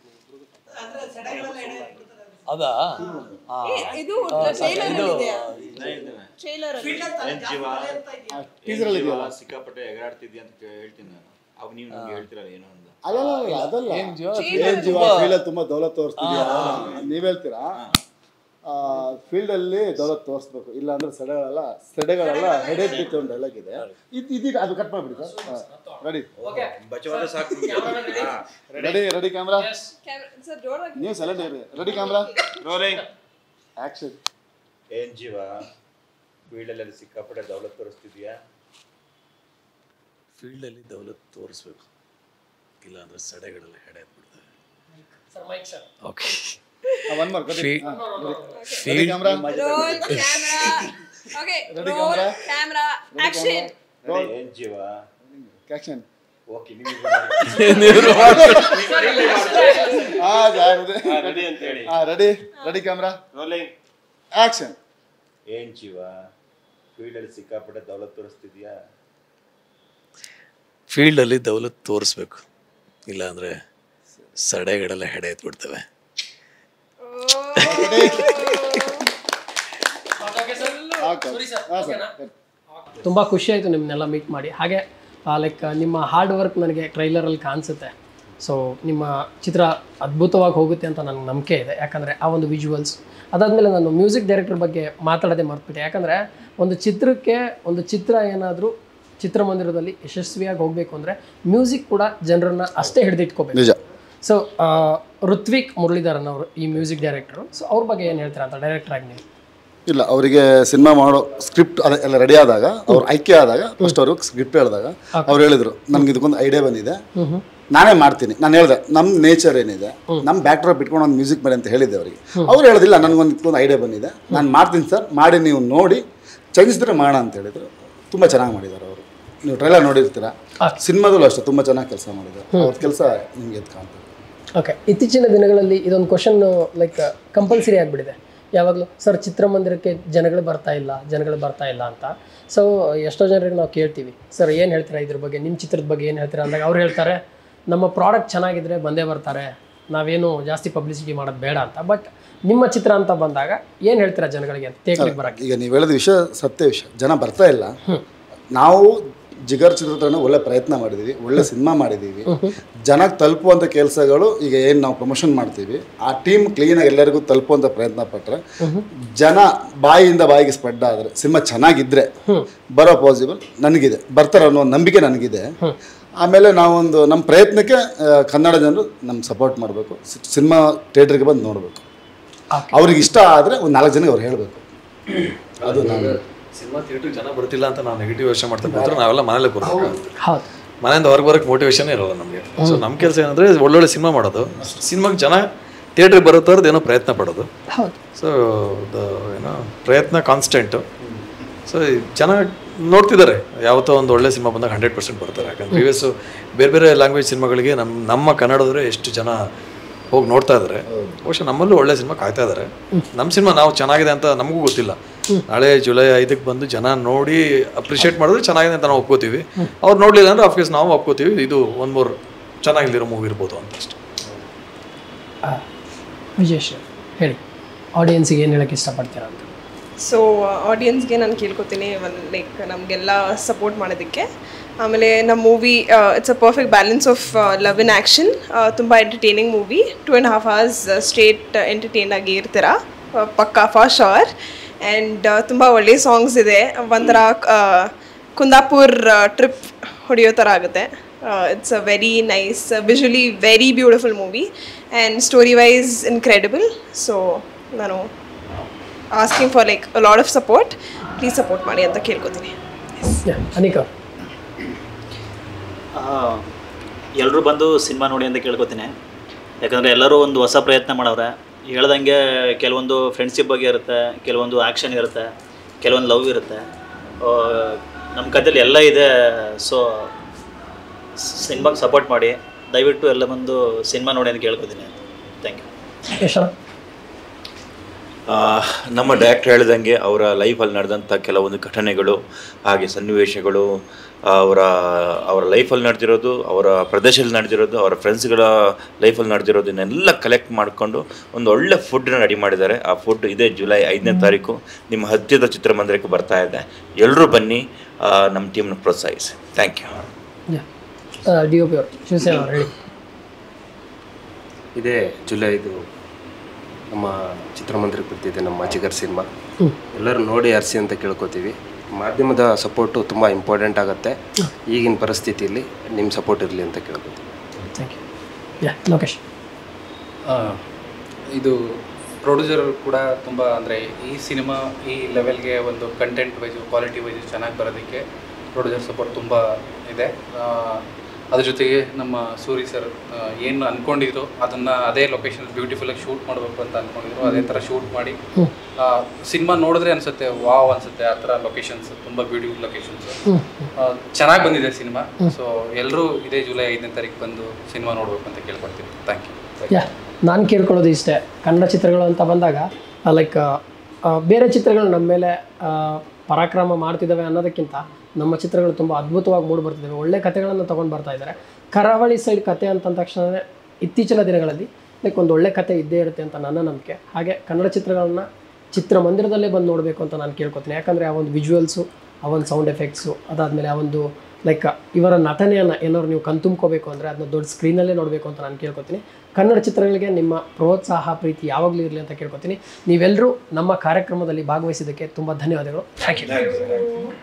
ಅದಾ ಏ, ಇದು ಟ್ರೈಲರ್ ಟ್ರೈಲರ್ ಏನ್ ಜೀವ ಏನ್ ಜೀವ ಸಿಕ್ಕಾಪಟ್ಟೆ ಎಗರಾಡ್ತಿದ್ಯಾ ಅಂತ ಕೇ- ಹೇಳ್ತೀನಿ ನಾನು ಅವಾಗ ನೀವು ನಮ್ಗೆ ಹೇಳ್ತಿರಲ್ಲ ಏನೋ ಒಂದು ಅಲ್ಲ ಅದಲ್ಲ ಏನ್ ಜೀವ ಫೀಲ್ಡ್ ತುಂಬಾ ದೌಲತ್ ತೋರಿಸ್ತಿದ್ಯಾ ನೀವ್ ಹೇಳ್ತೀರಾ ಫೀಲ್ಡ್ ಅಲ್ಲಿ ದೌಲತ್ ತೋರಿಸ್ಬೇಕು ಇಲ್ಲ ಅಂದ್ರೆ ಸೆಡೆಗಳೆಲ್ಲ ಸೆಡೆಗಳೆಲ್ಲ ಹೆಡೆಡ್ ಬಿತ್ತು ಒಂದು ಡೈಲಾಗ್ ಇದೆ ಇದು ಇದೀಗ ಅದು ಕಟ್ ಮಾಡ್ಬಿಡಿ ಸರ್ ರೆಡಿ ಬಚವಾದ ಸಾಕು ರೆಡಿ ರೆಡಿ ಕ್ಯಾಮ್ರಾ ಸರ್ ಜೋರಾಗಿ ನೀವು ಸೆಲೆಕ್ಟ್ ಇರಿ ರೆಡಿ ಕ್ಯಾಮ್ರಾ ರೋಲಿಂಗ್ ಆಕ್ಷನ್ ಏನ್ ಜೀವ ಫೀಲ್ಡಲ್ಲಿ ಸಿಕ್ಕಾಪಟ್ಟೆ ದೌಲತ್ ತೋರಿಸ್ತಿದ್ಯಾ ಫೀಲ್ಡಲ್ಲಿ ದೌಲತ್ ತೋರಿಸ್ಬೇಕು ಇಲ್ಲ ಅಂದ್ರೆ ಸಡೆಗಳೆಲ್ಲ ಹೆಡೆ ಬಿಡ್ತವೆ sir mike sir okay one mark ready field camera roll camera okay roll camera action ಏನ್ ಜೀವ ಆಕ್ಷನ್ ಓಕೆ ನೀವು ರೆಡಿ ಅಂತ ಹೇಳಿ ಹಾ ready ready camera rolling action ಏನ್ ಜೀವ ಫೀಲ್ಡಲ್ಲಿ ಸಿಕ್ಕಾಪಟ್ಟೆ ದೌಲತ್ ತೋರಿಸ್ತಿದ್ಯಾ ಫೀಲ್ಡಲ್ಲಿ ದೌಲತ್ ತೋರಿಸ್ಬೇಕು ಇಲ್ಲಾಂದರೆ ಸಡೆಗಳೆಲ್ಲ ಹೆಡೆ ಎತ್ಬಿಡ್ತವೆ ತುಂಬ ಖುಷಿ ಆಯಿತು ನಿಮ್ಮನ್ನೆಲ್ಲ ಮೀಟ್ ಮಾಡಿ ಹಾಗೆ ಲೈಕ್ ನಿಮ್ಮ ಹಾರ್ಡ್ ವರ್ಕ್ ನನಗೆ ಟ್ರೈಲರಲ್ಲಿ ಕಾಣಿಸುತ್ತೆ ಸೊ ನಿಮ್ಮ ಚಿತ್ರ ಅದ್ಭುತವಾಗಿ ಹೋಗುತ್ತೆ ಅಂತ ನನಗೆ ನಂಬಿಕೆ ಇದೆ ಯಾಕಂದರೆ ಆ ಒಂದು ವಿಜುವಲ್ಸ್ ಅದಾದಮೇಲೆ ನಾನು ಮ್ಯೂಸಿಕ್ ಡೈರೆಕ್ಟರ್ ಬಗ್ಗೆ ಮಾತಾಡೋದೇ ಮರ್ತ್ಬಿಟ್ಟೆ ಯಾಕಂದರೆ ಒಂದು ಚಿತ್ರಕ್ಕೆ ಒಂದು ಚಿತ್ರ ಏನಾದರೂ ಚಿತ್ರಮಂದಿರದಲ್ಲಿ ಯಶಸ್ವಿಯಾಗಿ ಹೋಗಬೇಕು ಅಂದರೆ ಮ್ಯೂಸಿಕ್ ಕೂಡ ಜನರನ್ನ ಅಷ್ಟೇ ಹಿಡಿದಿಟ್ಕೋಬೇಕು ನಿಜ ಸೊ ಋತ್ವಿಕ್ ಮುರಳೀಧರನ್ ಅವರು ಈ ಮ್ಯೂಸಿಕ್ ಡೈರೆಕ್ಟರು ಸೊ ಅವ್ರ ಬಗ್ಗೆ ಏನು ಹೇಳ್ತೀರಾ ಅಂತ ಡೈರೆಕ್ಟರ್ ಆಗಿ ನೀವು ಇಲ್ಲ ಅವರಿಗೆ ಸಿನಿಮಾ ಮಾಡೋ ಸ್ಕ್ರಿಪ್ಟ್ ಅದ ಎಲ್ಲ ರೆಡಿ ಆದಾಗ ಅವ್ರು ಆಯ್ಕೆ ಆದಾಗ ಫಸ್ಟ್ ಅವರು ಸ್ಕ್ರಿಪ್ಟ್ ಹೇಳಿದಾಗ ಅವ್ರು ಹೇಳಿದ್ರು ನಮ್ಗೆ ಇದಕ್ಕೊಂದು ಐಡಿಯಾ ಬಂದಿದೆ ನಾನೇ ಮಾಡ್ತೀನಿ ನಾನು ಹೇಳಿದೆ ನಮ್ಮ ನೇಚರ್ ಏನಿದೆ ನಮ್ಮ ಬ್ಯಾಕ್ ಡ್ರಾಪ್ ಇಟ್ಕೊಂಡು ಒಂದು ಮ್ಯೂಸಿಕ್ ಮಾಡಿ ಅಂತ ಹೇಳಿದ್ದೆ ಅವರಿಗೆ ಅವ್ರು ಹೇಳೋದಿಲ್ಲ ನನಗೊಂದು ಇದಕ್ಕೊಂದು ಐಡಿಯಾ ಬಂದಿದೆ ನಾನು ಮಾಡ್ತೀನಿ ಸರ್ ಮಾಡಿ ನೀವು ನೋಡಿ ಚಲಿಸಿದ್ರೆ ಮಾಡೋಣ ಅಂತ ಹೇಳಿದ್ರು ತುಂಬ ಚೆನ್ನಾಗಿ ಮಾಡಿದ್ದಾರೆ ಅವರು ನೀವು ಟ್ರೈಲರ್ ನೋಡಿರ್ತೀರಾ ಸಿನಿಮಾದಲ್ಲೂ ಅಷ್ಟೇ ತುಂಬ ಚೆನ್ನಾಗಿ ಕೆಲಸ ಮಾಡಿದ್ದಾರೆ ಅವ್ರ ಕೆಲಸ ನಿಮ್ಗೆ ಎದ್ದು ಕಾಣ್ತದೆ ಓಕೆ ಇತ್ತೀಚಿನ ದಿನಗಳಲ್ಲಿ ಇದೊಂದು ಕ್ವಶನ್ ಲೈಕ್ ಕಂಪಲ್ಸರಿ ಆಗಿಬಿಟ್ಟಿದೆ ಯಾವಾಗಲೂ ಸರ್ ಚಿತ್ರಮಂದಿರಕ್ಕೆ ಜನಗಳು ಬರ್ತಾ ಇಲ್ಲ ಜನಗಳು ಬರ್ತಾ ಇಲ್ಲ ಅಂತ ಸೊ ಎಷ್ಟೋ ಜನರಿಗೆ ನಾವು ಕೇಳ್ತೀವಿ ಸರ್ ಏನು ಹೇಳ್ತೀರಾ ಇದ್ರ ಬಗ್ಗೆ ನಿಮ್ಮ ಚಿತ್ರದ ಬಗ್ಗೆ ಏನು ಹೇಳ್ತೀರಾ ಅಂದಾಗ ಅವ್ರು ಹೇಳ್ತಾರೆ ನಮ್ಮ ಪ್ರಾಡಕ್ಟ್ ಚೆನ್ನಾಗಿದ್ರೆ ಬಂದೇ ಬರ್ತಾರೆ ನಾವೇನು ಜಾಸ್ತಿ ಪಬ್ಲಿಸಿಟಿ ಮಾಡೋದು ಬೇಡ ಅಂತ ಬಟ್ ನಿಮ್ಮ ಚಿತ್ರ ಅಂತ ಬಂದಾಗ ಏನು ಹೇಳ್ತೀರಾ ಜನಗಳಿಗೆ ಅಂತ ಥಿಯೇಟ್ರಿಗೆ ಬರೋಕ್ಕೆ ಈಗ ನೀವು ಹೇಳಿದ ವಿಷಯ ಸತ್ಯ ವಿಷಯ ಜನ ಬರ್ತಾ ಇಲ್ಲ ನಾವು ಜಿಗರ್ ಚಿತ್ರತಂಡ ಒಳ್ಳೆ ಪ್ರಯತ್ನ ಮಾಡಿದ್ದೀವಿ ಒಳ್ಳೆ ಸಿನಿಮಾ ಮಾಡಿದ್ದೀವಿ ಜನಕ್ಕೆ ತಲುಪುವಂಥ ಕೆಲಸಗಳು ಈಗ ಏನು ನಾವು ಪ್ರಮೋಷನ್ ಮಾಡ್ತೀವಿ ಆ ಟೀಮ್ ಕ್ಲೀನಾಗಿ ಎಲ್ಲರಿಗೂ ತಲುಪುವಂಥ ಪ್ರಯತ್ನ ಪಟ್ಟರೆ ಜನ ಬಾಯಿಯಿಂದ ಬಾಯಿಗೆ ಸ್ಪ್ರೆಡ್ ಆದರೆ ಸಿನಿಮಾ ಚೆನ್ನಾಗಿದ್ದರೆ ಬರೋ ಪಾಸಿಬಲ್ ನನಗಿದೆ ಬರ್ತಾರೆ ಅನ್ನೋ ಒಂದು ನಂಬಿಕೆ ನನಗಿದೆ ಆಮೇಲೆ ನಾವೊಂದು ನಮ್ಮ ಪ್ರಯತ್ನಕ್ಕೆ ಆ, ಕನ್ನಡ ಜನರು ನಮ್ಗೆ ಸಪೋರ್ಟ್ ಮಾಡಬೇಕು ಸಿನಿಮಾ ಥಿಯೇಟ್ರಿಗೆ ಬಂದು ನೋಡಬೇಕು ಅವ್ರಿಗೆ ಇಷ್ಟ ಆದರೆ ಒಂದು ನಾಲ್ಕು ಜನಕ್ಕೆ ಅವ್ರು ಹೇಳಬೇಕು ಅದು ನಾನು ಸಿನಿಮಾ ಥಿಯೇಟ್ರಿಗೆ ಜನ ಬರ್ತಿಲ್ಲ ಅಂತ ನಾವು ನೆಗೆಟಿವ್ ಯೋಚನೆ ಮಾಡ್ತಾ ಕೂತ್ರೆ ನಾವೆಲ್ಲ ಮನೇಲೆ ಕೂರ್ಬೇಕಾಗುತ್ತೆ ಹೌದು ಮನೆಯಿಂದ ಹೊರಗೆ ಬರೋಕ್ಕೆ ಮೋಟಿವೇಶನ್ ಇರೋಲ್ಲ ನಮಗೆ ಸೊ ನಮ್ಮ ಕೆಲಸ ಏನಂದರೆ ಒಳ್ಳೊಳ್ಳೆ ಸಿನಿಮಾ ಮಾಡೋದು ಸಿನಿಮಾಗೆ ಜನ ಥಿಯೇಟ್ರಿಗೆ ಬರೋ ಥರದ್ದು ಏನೋ ಪ್ರಯತ್ನ ಪಡೋದು ಹೌದು ಸೊ ಏನೋ ಪ್ರಯತ್ನ ಕಾನ್ಸ್ಟೆಂಟು ಸೊ ಜನ ನೋಡ್ತಿದ್ದಾರೆ ಯಾವತ್ತೋ ಒಂದು ಒಳ್ಳೆ ಸಿನಿಮಾ ಬಂದಾಗ ಹಂಡ್ರೆಡ್ ಪರ್ಸೆಂಟ್ ಬರ್ತಾರೆ ಯಾಕಂದ್ರೆ ಪ್ರೀವಿಯಸ್ ಬೇರೆ ಬೇರೆ ಲ್ಯಾಂಗ್ವೇಜ್ ಸಿನಿಮಾಗಳಿಗೆ ನಮ್ಮ ನಮ್ಮ ಕನ್ನಡದವರೇ ಎಷ್ಟು ಜನ ಹೋಗಿ ನೋಡ್ತಾ ಇದ್ದಾರೆ ಬಹುಶಃ ನಮ್ಮಲ್ಲೂ ಒಳ್ಳೆ ಸಿನಿಮಾ ಕಾಯ್ತಾ ಇದ್ದಾರೆ ನಮ್ಮ ಸಿನಿಮಾ ನಾವು ಚೆನ್ನಾಗಿದೆ ಅಂತ ನಮಗೂ ಗೊತ್ತಿಲ್ಲ ನಾಳೆ ಜುಲೈ ಐದಕ್ಕೆ ಬಂದು ಜನ ನೋಡಿ ಅಪ್ರಿಷಿಯೇಟ್ ಮಾಡಿದ್ರೆ ಚೆನ್ನಾಗಿದೆ ಅಂತ ನಾವು ಒಪ್ಕೋತೀವಿ ಅವ್ರು ನೋಡಲಿಲ್ಲ ಅಂದ್ರೆ ಅಫ್ಕೋರ್ಸ್ ನಾವು ಒಪ್ಕೋತೀವಿ ಇದು ಒಂದು ಮೂರು ಚೆನ್ನಾಗಿಲ್ಲಿರೋ ಮೂವಿ ಇರ್ಬೋದು ಅಂತ ಅಷ್ಟೇ ವಿಜೇಶ್ ಹೇಳಿ ಆಡಿಯನ್ಸಿಗೆ ಏನು ಹೇಳೋಕ್ಕೆ ಇಷ್ಟಪಡ್ತೀರಾ ಅಂತ ಸೊ ಆಡಿಯನ್ಸ್ಗೆ ನಾನು ಕೇಳ್ಕೊತೀನಿ ಒಂದು ಲೈಕ್ ನಮಗೆಲ್ಲ ಸಪೋರ್ಟ್ ಮಾಡೋದಕ್ಕೆ ಆಮೇಲೆ ನಮ್ಮ movie it's a perfect balance of love in action ತುಂಬ entertaining movie two and half hours straight entertain ಆಗಿ ಇರ್ತೀರ ಆ, ಪಕ್ಕಾ ಫಾರ್ ಶೋರ್ ಆ್ಯಂಡ್ ತುಂಬ ಒಳ್ಳೆ ಸಾಂಗ್ಸ್ ಇದೆ ಒಂಥರ ಆ, ಕುಂದಾಪುರ್ ಟ್ರಿಪ್ ಹೊಡೆಯೋ ಥರ ಆಗುತ್ತೆ it's a very nice visually very beautiful movie and story wise incredible so ನಾನು asking for like load of support please support ಮಾಡಿ ಅಂತ ಕೇಳ್ಕೊತೀನಿ ಅನಿಕ ಎಲ್ಲರೂ ಬಂದು ಸಿನಿಮಾ ನೋಡಿ ಅಂತ ಕೇಳ್ಕೊತೀನಿ ಯಾಕಂದರೆ ಎಲ್ಲರೂ ಒಂದು ಹೊಸ ಪ್ರಯತ್ನ ಮಾಡವ್ರೆ ಹೇಳ್ದಂಗೆ ಕೆಲವೊಂದು ಫ್ರೆಂಡ್ಶಿಪ್ ಬಗ್ಗೆ ಇರುತ್ತೆ ಕೆಲವೊಂದು ಆ್ಯಕ್ಷನ್ ಇರುತ್ತೆ ಕೆಲವೊಂದು ಲವ್ ಇರುತ್ತೆ ಆ, ನಮ್ಮ ಕಥೆಯಲ್ಲಿ ಎಲ್ಲ ಇದೆ ಸೊ ಸಿನಿಮಾಗೆ ಸಪೋರ್ಟ್ ಮಾಡಿ ದಯವಿಟ್ಟು ಎಲ್ಲ ಬಂದು ಸಿನಿಮಾ ನೋಡಿ ಅಂತ ಕೇಳ್ಕೊತೀನಿ ಥ್ಯಾಂಕ್ ಯು ಯಶನ ಆ, ನಮ್ಮ ಡೈರೆಕ್ಟರ್ ಹೇಳಿದಂಗೆ ಅವರ ಲೈಫಲ್ಲಿ ನಡೆದಂಥ ಕೆಲವೊಂದು ಘಟನೆಗಳು ಹಾಗೆ ಸನ್ನಿವೇಶಗಳು ಅವರ ಅವರ ಲೈಫಲ್ಲಿ ನಡೆದಿರೋದು ಅವರ ಪ್ರದೇಶದಲ್ಲಿ ನಡೆದಿರೋದು ಅವರ ಫ್ರೆಂಡ್ಸ್ಗಳ ಲೈಫಲ್ಲಿ ನಡೆದಿರೋದನ್ನೆಲ್ಲ ಕಲೆಕ್ಟ್ ಮಾಡಿಕೊಂಡು ಒಂದು ಒಳ್ಳೆ ಫುಡ್ನ ರೆಡಿ ಮಾಡಿದ್ದಾರೆ ಆ ಫುಡ್ ಇದೇ ಜುಲೈ ಐದನೇ ತಾರೀಕು ನಿಮ್ಮ ಹತ್ತಿರದ ಚಿತ್ರಮಂದಿರಕ್ಕೆ ಬರ್ತಾ ಇದೆ ಎಲ್ಲರೂ ಬನ್ನಿ ಆ, ನಮ್ಮ ಟೀಮ್ನ ಪ್ರೋತ್ಸಾಹಿಸಿ thank you D O P ಅವರು ಶಿವಸೇನ ಅವರು ಹೇಳಿ ಇದೇ ಜುಲೈ ಇದು ನಮ್ಮ ಚಿತ್ರಮಂದಿರಕ್ಕೆ ಬರ್ತಿದೆ ನಮ್ಮ ಜಿಗರ್ ಸಿನಿಮಾ ಎಲ್ಲರೂ ನೋಡಿ ಹರಿಸಿ ಅಂತ ಕೇಳ್ಕೊತೀವಿ ಮಾಧ್ಯಮದ ಸಪೋರ್ಟು ತುಂಬ ಇಂಪಾರ್ಟೆಂಟ್ ಆಗುತ್ತೆ ಈಗಿನ ಪರಿಸ್ಥಿತಿಯಲ್ಲಿ ನಿಮ್ಮ ಸಪೋರ್ಟ್ ಇರಲಿ ಅಂತ ಕೇಳ್ಕೊತೀವಿ ಥ್ಯಾಂಕ್ ಯು ಯಾ ಲೋಕೇಶ್ ಆ, ಇದು ಪ್ರೊಡ್ಯೂಸರ್ ಕೂಡ ತುಂಬ ಅಂದರೆ ಈ ಸಿನಿಮಾ ಈ ಲೆವೆಲ್ಗೆ ಒಂದು ಕಂಟೆಂಟ್ ವೈಸು ಕ್ವಾಲಿಟಿ ವೈಸು ಚೆನ್ನಾಗಿ ಬರೋದಕ್ಕೆ ಪ್ರೊಡ್ಯೂಸರ್ ಸಪೋರ್ಟ್ ತುಂಬ ಇದೆ ಆ, ಅದ್ರ ಜೊತೆಗೆ ನಮ್ಮ ಸೂರಿ ಸರ್ ಏನು ಅಂದ್ಕೊಂಡಿದ್ರು ಅದನ್ನು ಅದೇ ಲೊಕೇಶನ್ ಬ್ಯೂಟಿಫುಲ್ಲಾಗಿ ಶೂಟ್ ಮಾಡಬೇಕು ಅಂತ ಅಂದ್ಕೊಂಡಿದ್ರು ಅದೇ ಥರ ಶೂಟ್ ಮಾಡಿ ಸಿನಿಮಾ ನೋಡಿದ್ರೆ ಅನಿಸುತ್ತೆ ವಾವ್ ಅನಿಸುತ್ತೆ ಆ ಥರ ಲೊಕೇಶನ್ಸ್ ತುಂಬ ಬ್ಯೂಟಿಫುಲ್ ಲೊಕೇಶನ್ಸ್ ಚೆನ್ನಾಗಿ ಬಂದಿದೆ ಸಿನಿಮಾ ಸೊ ಎಲ್ಲರೂ ಇದೇ ಜುಲೈ ಐದನೇ ತಾರೀಕು ಬಂದು ಸಿನಿಮಾ ನೋಡಬೇಕು ಅಂತ ಕೇಳ್ಕೊಳ್ತೀನಿ ಥ್ಯಾಂಕ್ ಯು ಯಾ ನಾನು ಕೇಳ್ಕೊಳ್ಳೋದು ಇಷ್ಟೇ ಕನ್ನಡ ಚಿತ್ರಗಳು ಅಂತ ಬಂದಾಗ ಲೈಕ್ ಬೇರೆ ಚಿತ್ರಗಳು ನಮ್ಮ ಮೇಲೆ ಆ, ಪರಾಕ್ರಮ ಮಾಡ್ತಿದ್ದಾವೆ ಅನ್ನೋದಕ್ಕಿಂತ ನಮ್ಮ ಚಿತ್ರಗಳು ತುಂಬ ಅದ್ಭುತವಾಗಿ ಮೂಡಿ ಬರ್ತಿದ್ದಾವೆ ಒಳ್ಳೆ ಕಥೆಗಳನ್ನು ತೊಗೊಂಡು ಬರ್ತಾ ಇದ್ದಾರೆ ಕರಾವಳಿ ಸೈಡ್ ಕತೆ ಅಂತ ತಕ್ಷಣ ಇತ್ತೀಚಿನ ದಿನಗಳಲ್ಲಿ ಲೈಕ್ ಒಂದು ಒಳ್ಳೆ ಕತೆ ಇದ್ದೇ ಇರುತ್ತೆ ಅಂತ ನನ್ನ ನಂಬಿಕೆ ಹಾಗೆ ಕನ್ನಡ ಚಿತ್ರಗಳನ್ನ ಚಿತ್ರಮಂದಿರದಲ್ಲೇ ಬಂದು ನೋಡಬೇಕು ಅಂತ ನಾನು ಕೇಳ್ಕೊತೀನಿ ಯಾಕಂದರೆ ಆ ಒಂದು ವಿಜುವಲ್ಸು ಆ ಒಂದು ಸೌಂಡ್ ಎಫೆಕ್ಟ್ಸು ಅದಾದಮೇಲೆ ಆ ಒಂದು ಲೈಕ್ ಇವರ ನಟನೆಯನ್ನು ಏನಾದ್ರು ನೀವು ಕಣ್ತುಂಬ್ಕೋಬೇಕು ಅಂದರೆ ಅದನ್ನ ದೊಡ್ಡ ಸ್ಕ್ರೀನಲ್ಲೇ ನೋಡಬೇಕು ಅಂತ ನಾನು ಕೇಳ್ಕೊತೀನಿ ಕನ್ನಡ ಚಿತ್ರಗಳಿಗೆ ನಿಮ್ಮ ಪ್ರೋತ್ಸಾಹ ಪ್ರೀತಿ ಯಾವಾಗಲೂ ಇರಲಿ ಅಂತ ಕೇಳ್ಕೊತೀನಿ ನೀವೆಲ್ಲರೂ ನಮ್ಮ ಕಾರ್ಯಕ್ರಮದಲ್ಲಿ ಭಾಗವಹಿಸಿದ್ದಕ್ಕೆ ತುಂಬ ಧನ್ಯವಾದಗಳು ಥ್ಯಾಂಕ್ ಯು